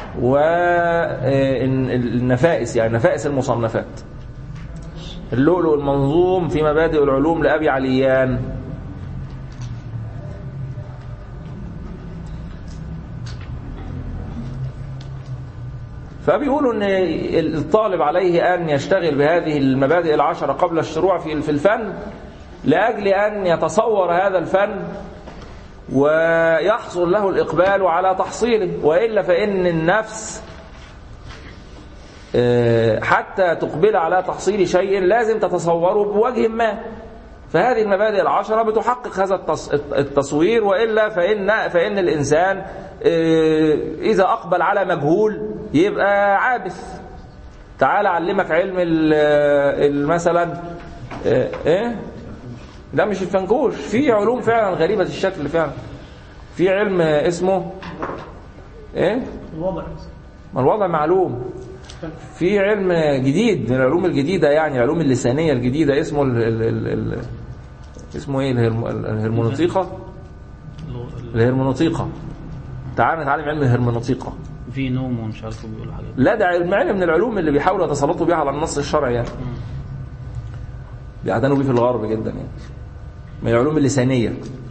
والنفائس يعني نفائس المصنفات اللؤلؤ المنظوم في مبادئ العلوم لأبي عليان فبيقولوا ان الطالب عليه ان يشتغل بهذه المبادئ العشره قبل الشروع في في الفن لاجل ان يتصور هذا الفن ويحصل له الاقبال على تحصيله والا فان النفس آه، حتى تقبل على تحصيل شيء لازم تتصوره بوجه ما فهذه المبادئ العشرة بتحقق هذا التص- التصوير وإلا فإن, فإن الإنسان آه، إذا أقبل على مجهول يبقى عابث تعال أعلمك علم ال- ال- مثلا آه، إيه ده مش الفنكوش في علوم فعلا غريبة الشكل فعلا في علم اسمه إيه الوضع ما الوضع معلوم في علم جديد من العلوم الجديدة يعني العلوم اللسانية الجديدة اسمه ال ال ال ال اسمه ايه الهرم- الهرمونوطيقة الهرمونوطيقة تعال نتعلم علم الهرمونوطيقة في نوم ومش عارف بيقولوا حاجات لا ده علم علم من العلوم اللي بيحاولوا يتسلطوا بيها على النص الشرعي يعني بيعتنوا بيه في الغرب جدا يعني من العلوم اللسانية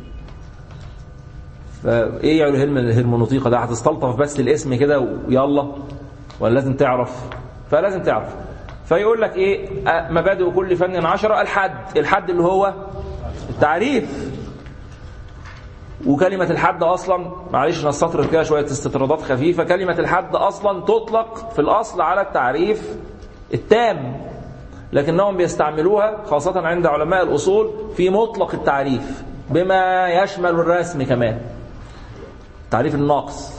فايه علم الهرمونوطيقة ده هتستلطف بس الاسم كده ويلا ولا لازم تعرف فلازم تعرف فيقول لك ايه أه، مبادئ كل فن عشرة الحد الحد اللي هو التعريف وكلمة الحد أصلا معلش نستطرد كده شوية استطرادات خفيفة كلمة الحد أصلا تطلق في الأصل على التعريف التام لكنهم بيستعملوها خاصة عند علماء الأصول في مطلق التعريف بما يشمل الرسم كمان تعريف الناقص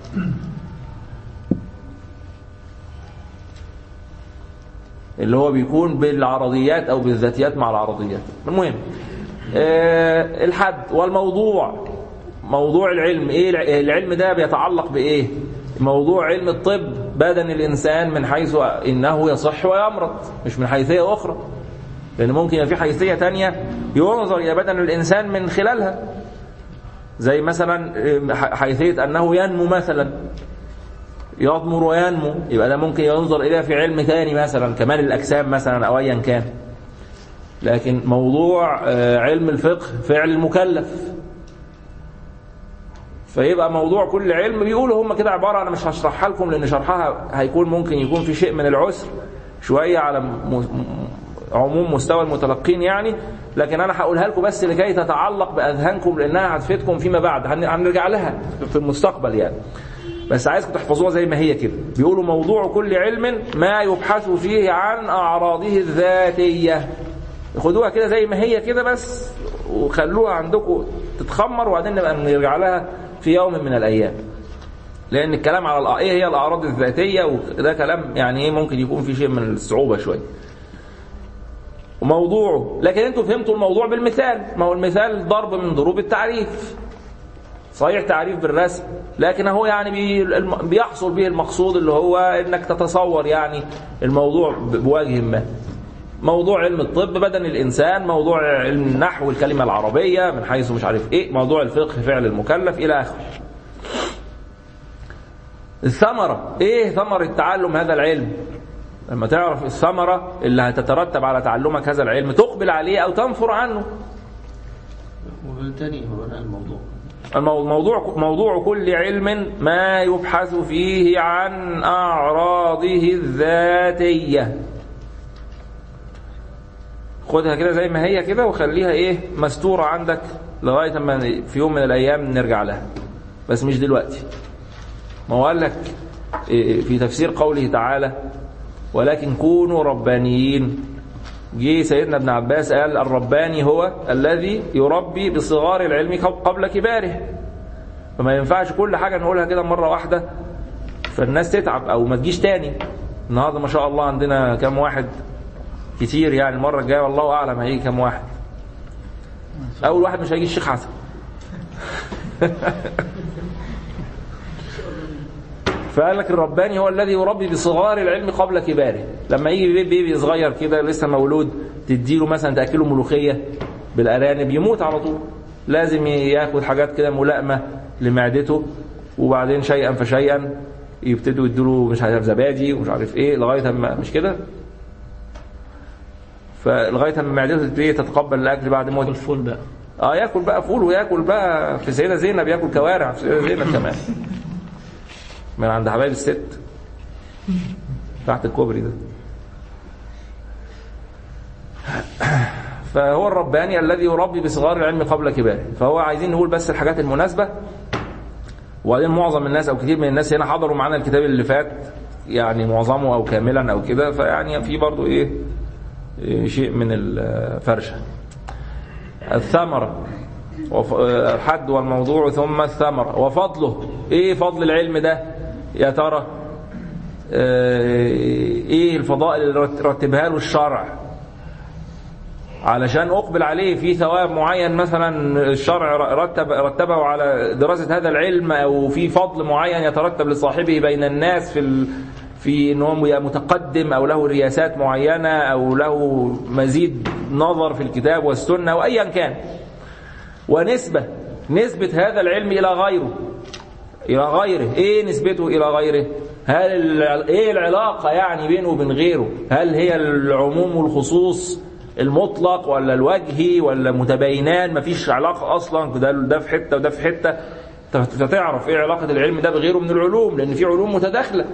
اللي هو بيكون بالعرضيات او بالذاتيات مع العرضيات المهم آه، الحد والموضوع موضوع العلم ايه الع- العلم ده بيتعلق بايه موضوع علم الطب بدن الانسان من حيث انه يصح ويمرض مش من حيثيه اخرى لان ممكن يبقى في حيثيه تانية ينظر الى بدن الانسان من خلالها زي مثلا آه، ح- حيثيه انه ينمو مثلا يضمر وينمو يبقى ده ممكن ينظر إليها في علم تاني مثلا كمال الأجسام مثلا أو أيا كان لكن موضوع آه، علم الفقه فعل المكلف فيبقى موضوع كل علم بيقولوا هم كده عبارة أنا مش هشرحها لكم لأن شرحها هيكون ممكن يكون في شيء من العسر شوية على م- م- عموم مستوى المتلقين يعني لكن أنا هقولها لكم بس لكي تتعلق بأذهانكم لأنها هتفيدكم فيما بعد هن- هنرجع لها في المستقبل يعني بس عايزكم تحفظوها زي ما هي كده بيقولوا موضوع كل علم ما يبحث فيه عن أعراضه الذاتية خدوها كده زي ما هي كده بس وخلوها عندكم تتخمر وبعدين نبقى نرجع لها في يوم من الأيام لأن الكلام على الأ- إيه هي الأعراض الذاتية وده كلام يعني إيه ممكن يكون في شيء من الصعوبة شوية وموضوعه لكن انتوا فهمتوا الموضوع بالمثال ما هو المثال ضرب من ضروب التعريف صحيح تعريف بالرسم لكن هو يعني بي الم- بيحصل به المقصود اللي هو انك تتصور يعني الموضوع ب- بوجه ما موضوع علم الطب بدن الانسان موضوع علم النحو الكلمه العربيه من حيث مش عارف ايه موضوع الفقه فعل المكلف الى اخره الثمره ايه ثمره تعلم هذا العلم لما تعرف الثمره اللي هتترتب على تعلمك هذا العلم تقبل عليه او تنفر عنه وبالتالي هو ده الموضوع المو- موضوع موضوع كل علم ما يبحث فيه عن أعراضه الذاتية خدها كده زي ما هي كده وخليها ايه مستورة عندك لغاية ما في يوم من الأيام نرجع لها بس مش دلوقتي ما هو قال لك في تفسير قوله تعالى ولكن كونوا ربانيين جه سيدنا ابن عباس قال الرباني هو الذي يربي بصغار العلم قبل كباره فما ينفعش كل حاجة نقولها كده مرة واحدة فالناس تتعب أو ما تجيش تاني النهارده ما شاء الله عندنا كام واحد كتير يعني المرة الجاية والله أعلم هيجي كام واحد أول واحد مش هيجي الشيخ حسن فقال لك الرباني هو الذي يربي بصغار العلم قبل كباره لما يجي بيبي, بيبي صغير كده لسه مولود تديله مثلا تاكله ملوخيه بالارانب يموت على طول لازم ياخد حاجات كده ملائمه لمعدته وبعدين شيئا فشيئا يبتدوا يدوا مش عارف زبادي ومش عارف ايه لغايه اما مش كده فلغايه اما معدته تبتدي تتقبل الاكل بعد موت الفول بقى اه ياكل بقى فول وياكل بقى في سيدة زينب ياكل كوارع في سيدة زينب كمان من عند حبايب الست تحت الكوبري ده فهو الرباني الذي يربي بصغار العلم قبل كباره فهو عايزين نقول بس الحاجات المناسبة وبعدين معظم الناس او كتير من الناس هنا حضروا معانا الكتاب اللي فات يعني معظمه او كاملا او كده فيعني في برضو ايه, إيه شيء من الفرشه الثمرة الحد والموضوع ثم الثمرة وفضله ايه فضل العلم ده يا ترى ايه الفضائل اللي رتبها له الشرع علشان اقبل عليه في ثواب معين مثلا الشرع رتب رتبه على دراسه هذا العلم او في فضل معين يترتب لصاحبه بين الناس في ال... في ان هو متقدم او له رياسات معينه او له مزيد نظر في الكتاب والسنه او ايا كان ونسبه نسبه هذا العلم الى غيره الى غيره ايه نسبته الى غيره هل ايه العلاقه يعني بينه وبين غيره هل هي العموم والخصوص المطلق ولا الوجهي ولا متباينان مفيش علاقه اصلا ده ده في حته وده في حته فتعرف ايه علاقه العلم ده بغيره من العلوم لان في علوم متداخله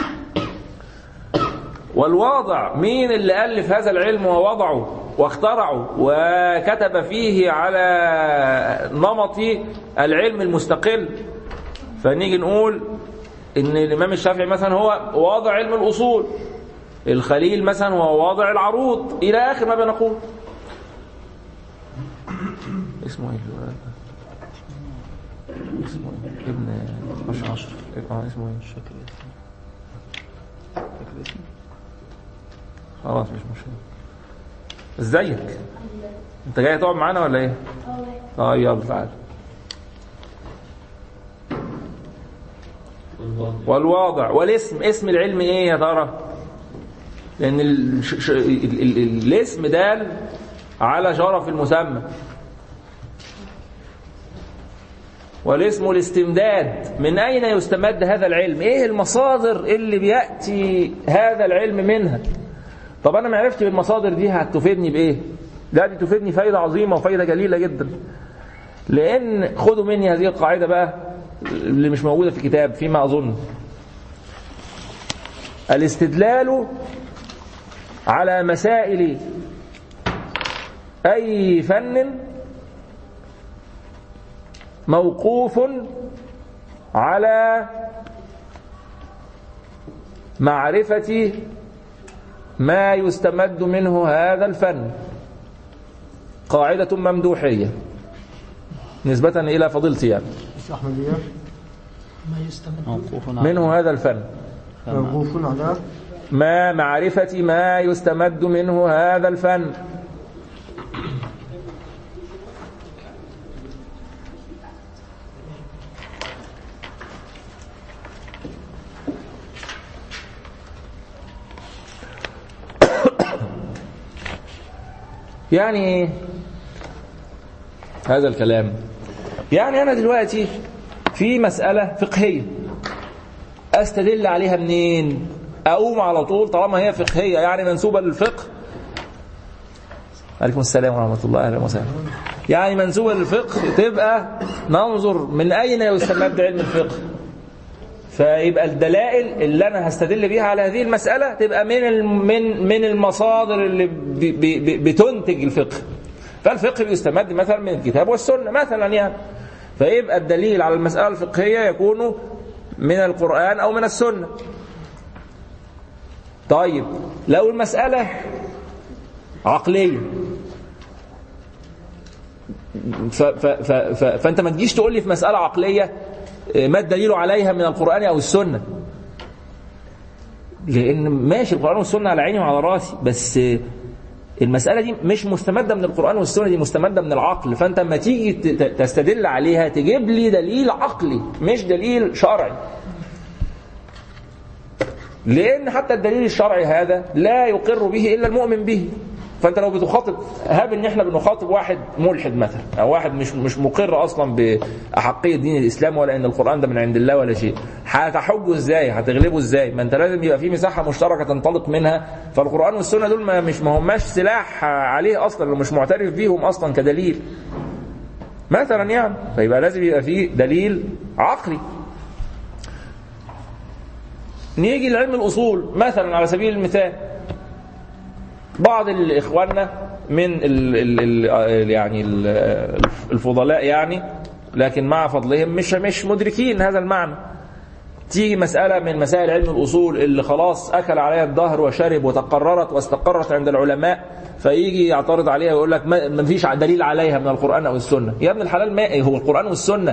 والواضع مين اللي ألف هذا العلم ووضعه واخترعه وكتب فيه على نمط العلم المستقل فنيجي نقول ان الامام الشافعي مثلا هو واضع علم الاصول الخليل مثلا هو واضع العروض الى اخر ما بنقول اسمه ايه اسمه ايه ابن اشرف اه اسمه ايه مش فاكر اسمه خلاص مش مشكله ازيك انت جاي تقعد معانا ولا ايه اه يلا تعال والواضع والاسم اسم العلم ايه يا ترى لان ال... ش... ال... ال... ال... الاسم دال على شرف المسمى والاسم الاستمداد من أين يستمد هذا العلم إيه المصادر اللي بيأتي هذا العلم منها طب أنا ما عرفت بالمصادر دي هتفيدني بإيه لا دي تفيدني فايدة عظيمة وفايدة جليلة جدا لأن خدوا مني هذه القاعدة بقى اللي مش موجودة في الكتاب فيما أظن الاستدلال على مسائل أي فن موقوف على معرفة ما يستمد منه هذا الفن قاعدة ممدوحية نسبة إلى فضيلتي يعني أحمدية موقوف على منه هذا الفن موقوف على ما معرفة ما يستمد منه هذا الفن يعني ايه هذا الكلام يعني انا دلوقتي في مسألة فقهية استدل عليها منين اقوم على طول طالما هي فقهية يعني منسوبة للفقه عليكم السلام ورحمة الله أهلا وسهلا يعني منسوبة للفقه تبقى ننظر من أين يستمد علم الفقه فيبقى الدلائل اللي أنا هستدل بيها على هذه المسألة تبقى من الم- من من المصادر اللي ب- ب- ب- بتنتج الفقه فالفقه بيستمد مثلا من الكتاب والسنة مثلا يعني فيبقى الدليل على المسألة الفقهية يكون من القرآن أو من السنة طيب لو المسألة عقلية ف ف ف ف فأنت ما تجيش تقول لي في مسألة عقلية آه، ما الدليل عليها من القرآن أو السنة لأن ماشي القرآن والسنة على عيني وعلى راسي بس آه، المسألة دي مش مستمدة من القرآن والسنة دي مستمدة من العقل فأنت لما تيجي ت- ت- تستدل عليها تجيب لي دليل عقلي مش دليل شرعي لأن حتى الدليل الشرعي هذا لا يقر به إلا المؤمن به فأنت لو بتخاطب هاب إن إحنا بنخاطب واحد ملحد مثلا أو واحد مش مش مقر أصلا بأحقية دين الإسلام ولا إن القرآن ده من عند الله ولا شيء هتحجه إزاي هتغلبه إزاي ما أنت لازم يبقى في مساحة مشتركة تنطلق منها فالقرآن والسنة دول ما مش ما هماش سلاح عليه أصلا ومش معترف بيهم أصلا كدليل مثلا يعني فيبقى لازم يبقى في دليل عقلي نيجي لعلم الأصول مثلا على سبيل المثال بعض الإخواننا من ال ال ال يعني ال الفضلاء يعني لكن مع فضلهم مش مش مدركين هذا المعنى تيجي مسألة من مسائل علم الأصول اللي خلاص أكل عليها الدهر وشرب وتقررت واستقرت عند العلماء فيجي يعترض عليها ويقول لك ما ما فيش دليل عليها من القرآن أو السنة يا ابن الحلال ما هو القرآن والسنة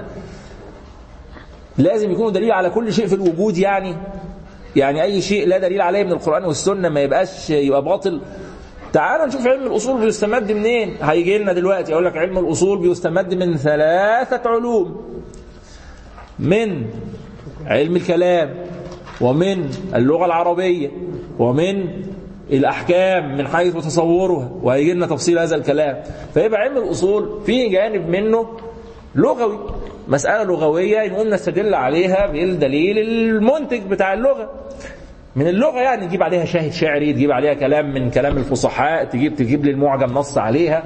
لازم يكونوا دليل على كل شيء في الوجود يعني يعني أي شيء لا دليل عليه من القرآن والسنة ما يبقاش يبقى باطل تعال نشوف علم الأصول بيستمد منين هيجي لنا دلوقتي أقول لك علم الأصول بيستمد من ثلاثة علوم من علم الكلام ومن اللغة العربية ومن الأحكام من حيث تصورها وهيجي لنا تفصيل هذا الكلام فيبقى علم الأصول في جانب منه لغوي مسألة لغوية نقوم نستدل عليها بالدليل المنتج بتاع اللغة من اللغة يعني تجيب عليها شاهد شعري تجيب عليها كلام من كلام الفصحاء تجيب تجيب لي المعجم نص عليها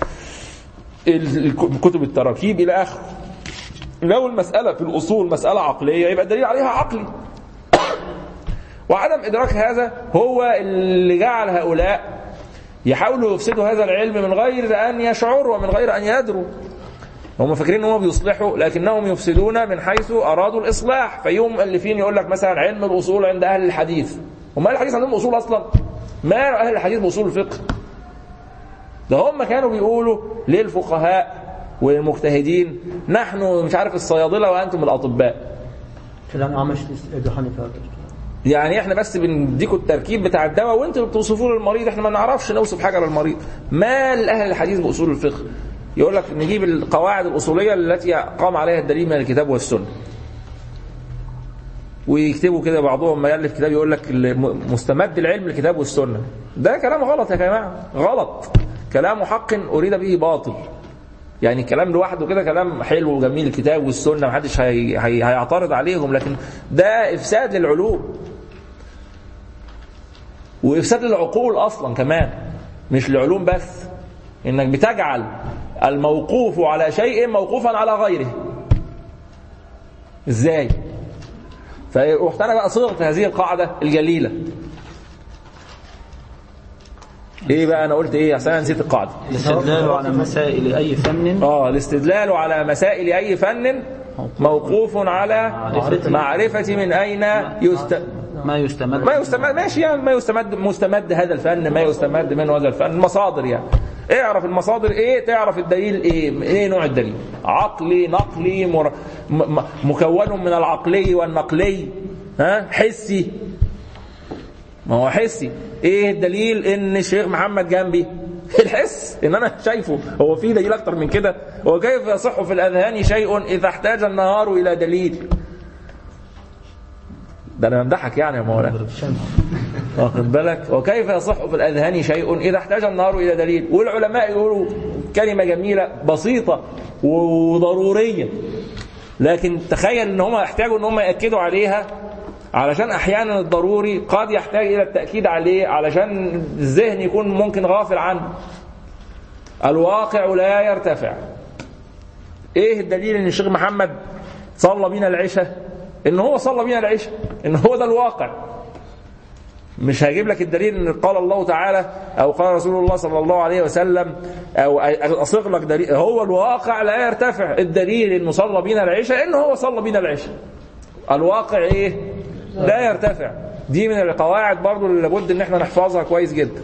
كتب التراكيب إلى آخره لو المسألة في الأصول مسألة عقلية يبقى الدليل عليها عقلي وعدم إدراك هذا هو اللي جعل هؤلاء يحاولوا يفسدوا هذا العلم من غير أن يشعروا ومن غير أن يدروا هم فاكرين ان هم بيصلحوا لكنهم يفسدون من حيث ارادوا الاصلاح فيوم مؤلفين يقول لك مثلا علم الاصول عند اهل الحديث هم اهل الحديث عندهم اصول اصلا ما اهل الحديث باصول الفقه ده هم كانوا بيقولوا للفقهاء والمجتهدين نحن مش عارف الصيادله وانتم الاطباء كلام عمش ابي حنيفه يعني احنا بس بنديكوا التركيب بتاع الدواء وانتوا بتوصفوه للمريض احنا ما نعرفش نوصف حاجه للمريض ما اهل الحديث باصول الفقه يقول لك نجيب القواعد الأصولية التي قام عليها الدليل من الكتاب والسنة ويكتبوا كده بعضهم ما يألف كتاب يقول لك مستمد العلم الكتاب والسنة ده كلام غلط يا جماعة غلط كلام حق أريد به باطل يعني الكلام لوحده كده كلام حلو وجميل الكتاب والسنة محدش هي هي هيعترض عليهم لكن ده إفساد للعلوم وإفساد للعقول أصلا كمان مش العلوم بس إنك بتجعل الموقوف على شيء موقوفا على غيره ازاي فرحت انا بقى صيغت هذه القاعده الجليله ايه بقى انا قلت ايه عشان انا نسيت القاعده الاستدلال على مسائل أي فن اه الاستدلال على مسائل اي فن موقوف على معرفه من اين يست... ما يستمد ما يستمد ماشي يعني ما يستمد مستمد هذا الفن ما يستمد منه هذا الفن المصادر يعني اعرف المصادر ايه تعرف الدليل ايه ايه نوع الدليل عقلي نقلي مر... م... م... مكون من العقلي والنقلي ها حسي ما هو حسي ايه الدليل ان الشيخ محمد جنبي الحس ان انا شايفه هو في دليل اكتر من كده هو كيف يصح في الاذهان شيء اذا احتاج النهار الى دليل ده انا بمدحك يعني يا مولانا واخد بالك وكيف يصح في الاذهان شيء اذا احتاج النهار الى دليل والعلماء يقولوا كلمه جميله بسيطه وضروريه لكن تخيل ان هم يحتاجوا ان هم ياكدوا عليها علشان احيانا الضروري قد يحتاج الى التاكيد عليه علشان الذهن يكون ممكن غافل عنه الواقع لا يرتفع ايه الدليل ان الشيخ محمد صلى بينا العشاء ان هو صلى بينا العشاء ان هو ده الواقع مش هجيب لك الدليل ان قال الله تعالى او قال رسول الله صلى الله عليه وسلم او اصيغ لك دليل هو الواقع لا يرتفع الدليل انه صلى بينا العشاء ان هو صلى بينا العشاء الواقع ايه لا يرتفع دي من القواعد برضو اللي لابد ان احنا نحفظها كويس جدا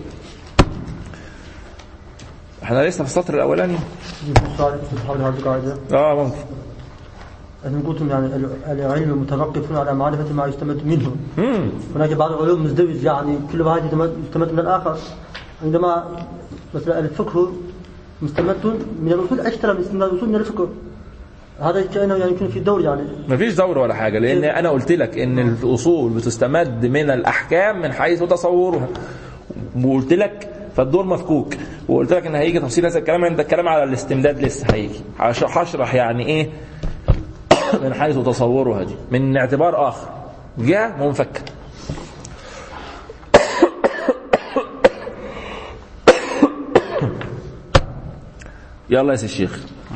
احنا لسه في السطر الاولاني سؤال في حول هذه القاعدة اه ممكن أن قلتم يعني ال- العلم متوقف على معرفة ما يستمد منه مم. هناك بعض العلوم مزدوج يعني كل واحد يستمد يستمد من الآخر عندما مثلا الفقه مستمد من الأصول أكثر من استمداد الأصول من الفقه هذا كأنه يعني يكون في دور يعني مفيش دور ولا حاجة لأن أنا قلت لك إن الأصول بتستمد من الأحكام من حيث تصورها وقلت لك فالدور مفكوك وقلت لك إن هيجي تفصيل هذا الكلام عند الكلام على الاستمداد لسه هيجي هش- هشرح يعني إيه من حيث تصورها دي من اعتبار آخر جهة منفكة يلا يا سي الشيخ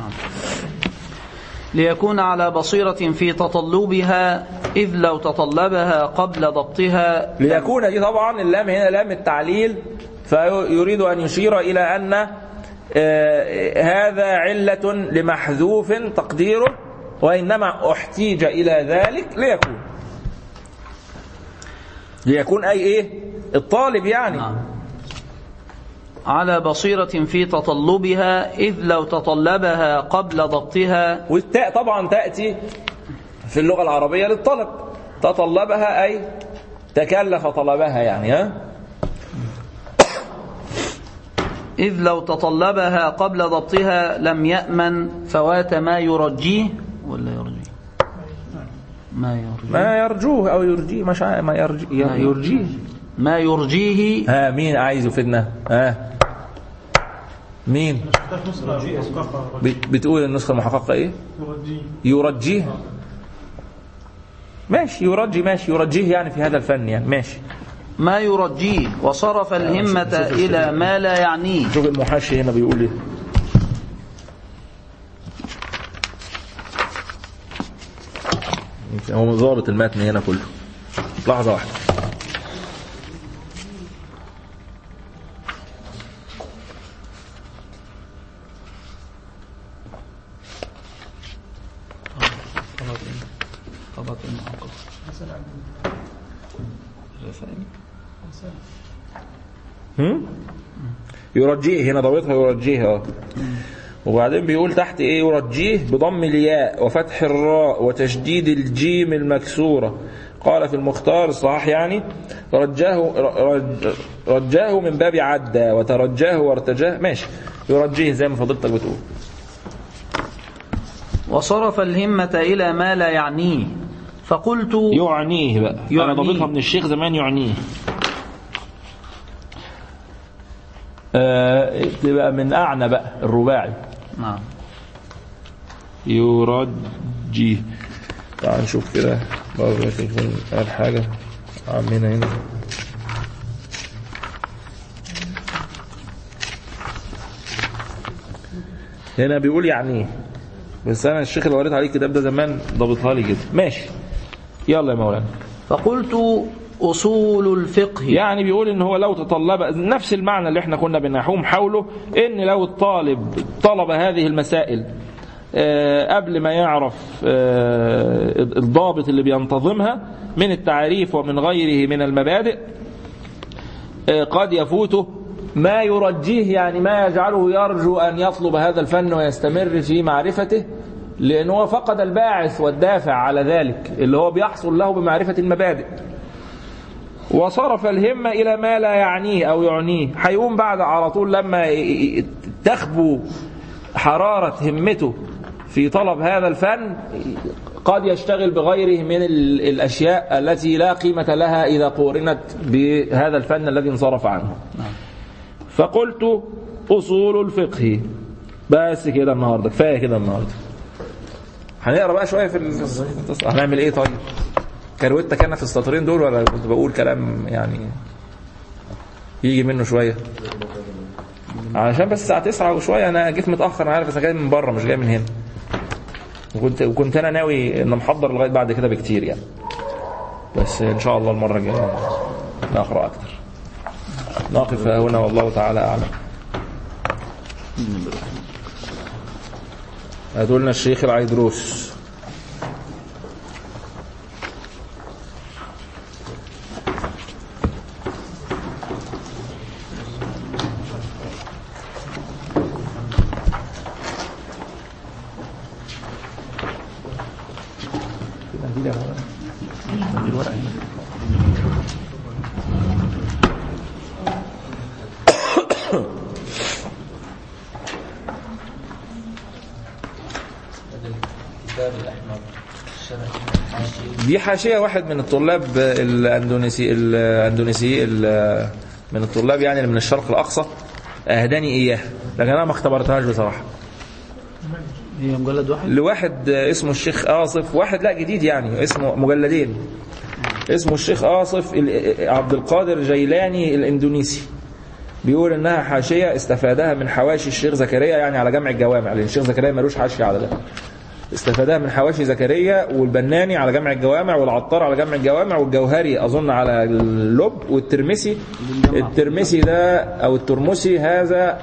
ليكون على بصيرة في تطلبها إذ لو تطلبها قبل ضبطها ليكون دي طبعا اللام هنا لام التعليل فيريد أن يشير إلى أن آه، هذا علة لمحذوف تقديره وإنما احتيج إلى ذلك ليكون ليكون أي إيه الطالب يعني نعم. على بصيرة في تطلبها إذ لو تطلبها قبل ضبطها والتاء طبعا تأتي في اللغة العربية للطلب تطلبها أي تكلف طلبها يعني ها إذ لو تطلبها قبل ضبطها لم يأمن فوات ما يرجيه ولا يرجيه ما يرجيه ما يرجوه أو يرجيه مش عارف ما يرجي يرجيه ما يرجيه ها مين عايز يفيدنا ها مين محتاج نسخة محققة بت- بتقول النسخة المحققة ايه يرجيه يرجيه ماشي يرجي ماشي يرجيه يعني في هذا الفن يعني ماشي ما يرجيه وصرف الهمة إلى ما لا يعنيه شوف المحاشي هنا بيقول ايه هو ضابط المتن هنا كله لحظة واحدة هم؟ يرجيه هنا ضابطها يرجيه اه وبعدين بيقول تحت ايه يرجيه بضم الياء وفتح الراء وتشديد الجيم المكسورة قال في المختار الصحاح يعني رجاه رج رجاه من باب عدى وترجاه وارتجاه ماشي يرجيه زي ما فضيلتك بتقول وصرف الهمة إلى ما لا يعنيه فقلت يعنيه بقى انا يعنيه. ضابطها من الشيخ زمان يعنيه آه تبقى من اعنى بقى الرباعي نعم يرجي تعال نشوف كده برضه يمكن يكون قال حاجة عمنا هنا هنا بيقول يعني ايه بس انا الشيخ اللي قريت عليه الكتاب ده زمان ضابطها لي كده ماشي يلا يا مولانا فقلت أصول الفقه يعني بيقول ان هو لو تطلب نفس المعنى اللي احنا كنا بنحوم حوله ان لو الطالب طلب هذه المسائل آه، قبل ما يعرف آه، الضابط اللي بينتظمها من التعريف ومن غيره من المبادئ آه، قد يفوته ما يرجيه يعني ما يجعله يرجو أن يطلب هذا الفن ويستمر في معرفته لأنه هو فقد الباعث والدافع على ذلك اللي هو بيحصل له بمعرفة المبادئ وصرف الهمة إلى ما لا يعنيه أو يعنيه هيقوم بعد على طول لما ي- ي- تخبو حرارة همته في طلب هذا الفن قد يشتغل بغيره من ال- الأشياء التي لا قيمة لها إذا قورنت بهذا الفن الذي انصرف عنه فقلت أصول الفقه بس كده النهاردة كفاية كده النهاردة هنقرا بقى شوية في ال- هنعمل إيه طيب كروتك انا في السطرين دول ولا كنت بقول كلام يعني يجي منه شويه علشان بس الساعه 9 وشويه انا جيت متاخر انا عارف بس انا جاي من بره مش جاي من هنا وكنت وكنت انا ناوي ان محضر لغايه بعد كده بكتير يعني بس ان شاء الله المره الجايه نقرا اكتر نقف هنا والله تعالى اعلم هاتوا لنا الشيخ العيدروس دي يا مولانا. دي الورقة دي. الكتاب الأحمر الشرح الحاشي دي حاشية واحد من الطلاب الاندونيسي الاندونيسي ال- من الطلاب يعني اللي من الشرق الاقصى اهداني اياه لكن انا ما اختبرتهاش بصراحه هي مجلد واحد لواحد اسمه الشيخ آصف واحد لا جديد يعني اسمه مجلدين اسمه الشيخ آصف ال- عبد القادر جيلاني الاندونيسي بيقول انها حاشيه استفادها من حواشي الشيخ زكريا يعني على جمع الجوامع لان الشيخ زكريا ملوش حاشيه على ده استفادها من حواشي زكريا والبناني على جمع الجوامع والعطار على جمع الجوامع والجوهري اظن على اللب والترمسي الترمسي ده او الترمسي هذا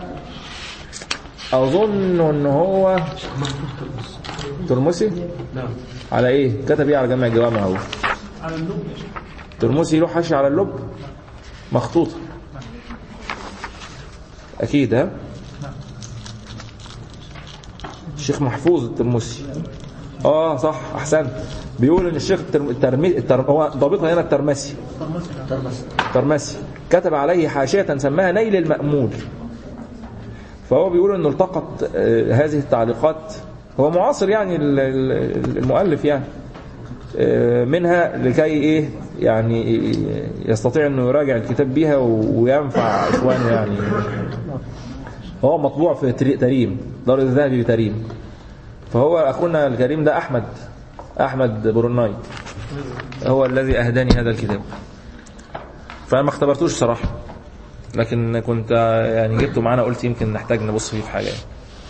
اظن ان هو ترمسي على ايه كتب ايه على جمع الجوامع هو على اللب يا شيخ ترمسي له حاشيه على اللب مخطوطه اكيد ها الشيخ محفوظ الترمسي اه صح احسنت بيقول ان الشيخ الترم... الترمي... التر... هو ضابطها هنا الترمسي الترمسي كتب عليه حاشية سماها نيل المأمول فهو بيقول انه التقط آه، هذه التعليقات هو معاصر يعني ال- ال- المؤلف يعني آه، منها لكي ايه يعني يستطيع انه يراجع الكتاب بيها و- وينفع اخوانه يعني هو مطبوع في تري- تريم دار الذهبي بتريم فهو اخونا الكريم ده احمد احمد بروناي هو الذي اهداني هذا الكتاب فانا ما اختبرتوش صراحه لكن كنت يعني جبته معانا قلت يمكن نحتاج نبص فيه في حاجه يعني.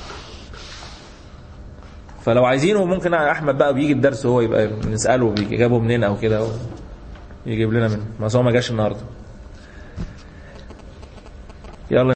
فلو عايزينه ممكن احمد بقى بيجي الدرس هو يبقى نساله بيجي جابه منين او كده يجيب لنا منه ما هو ما جاش النهارده يلا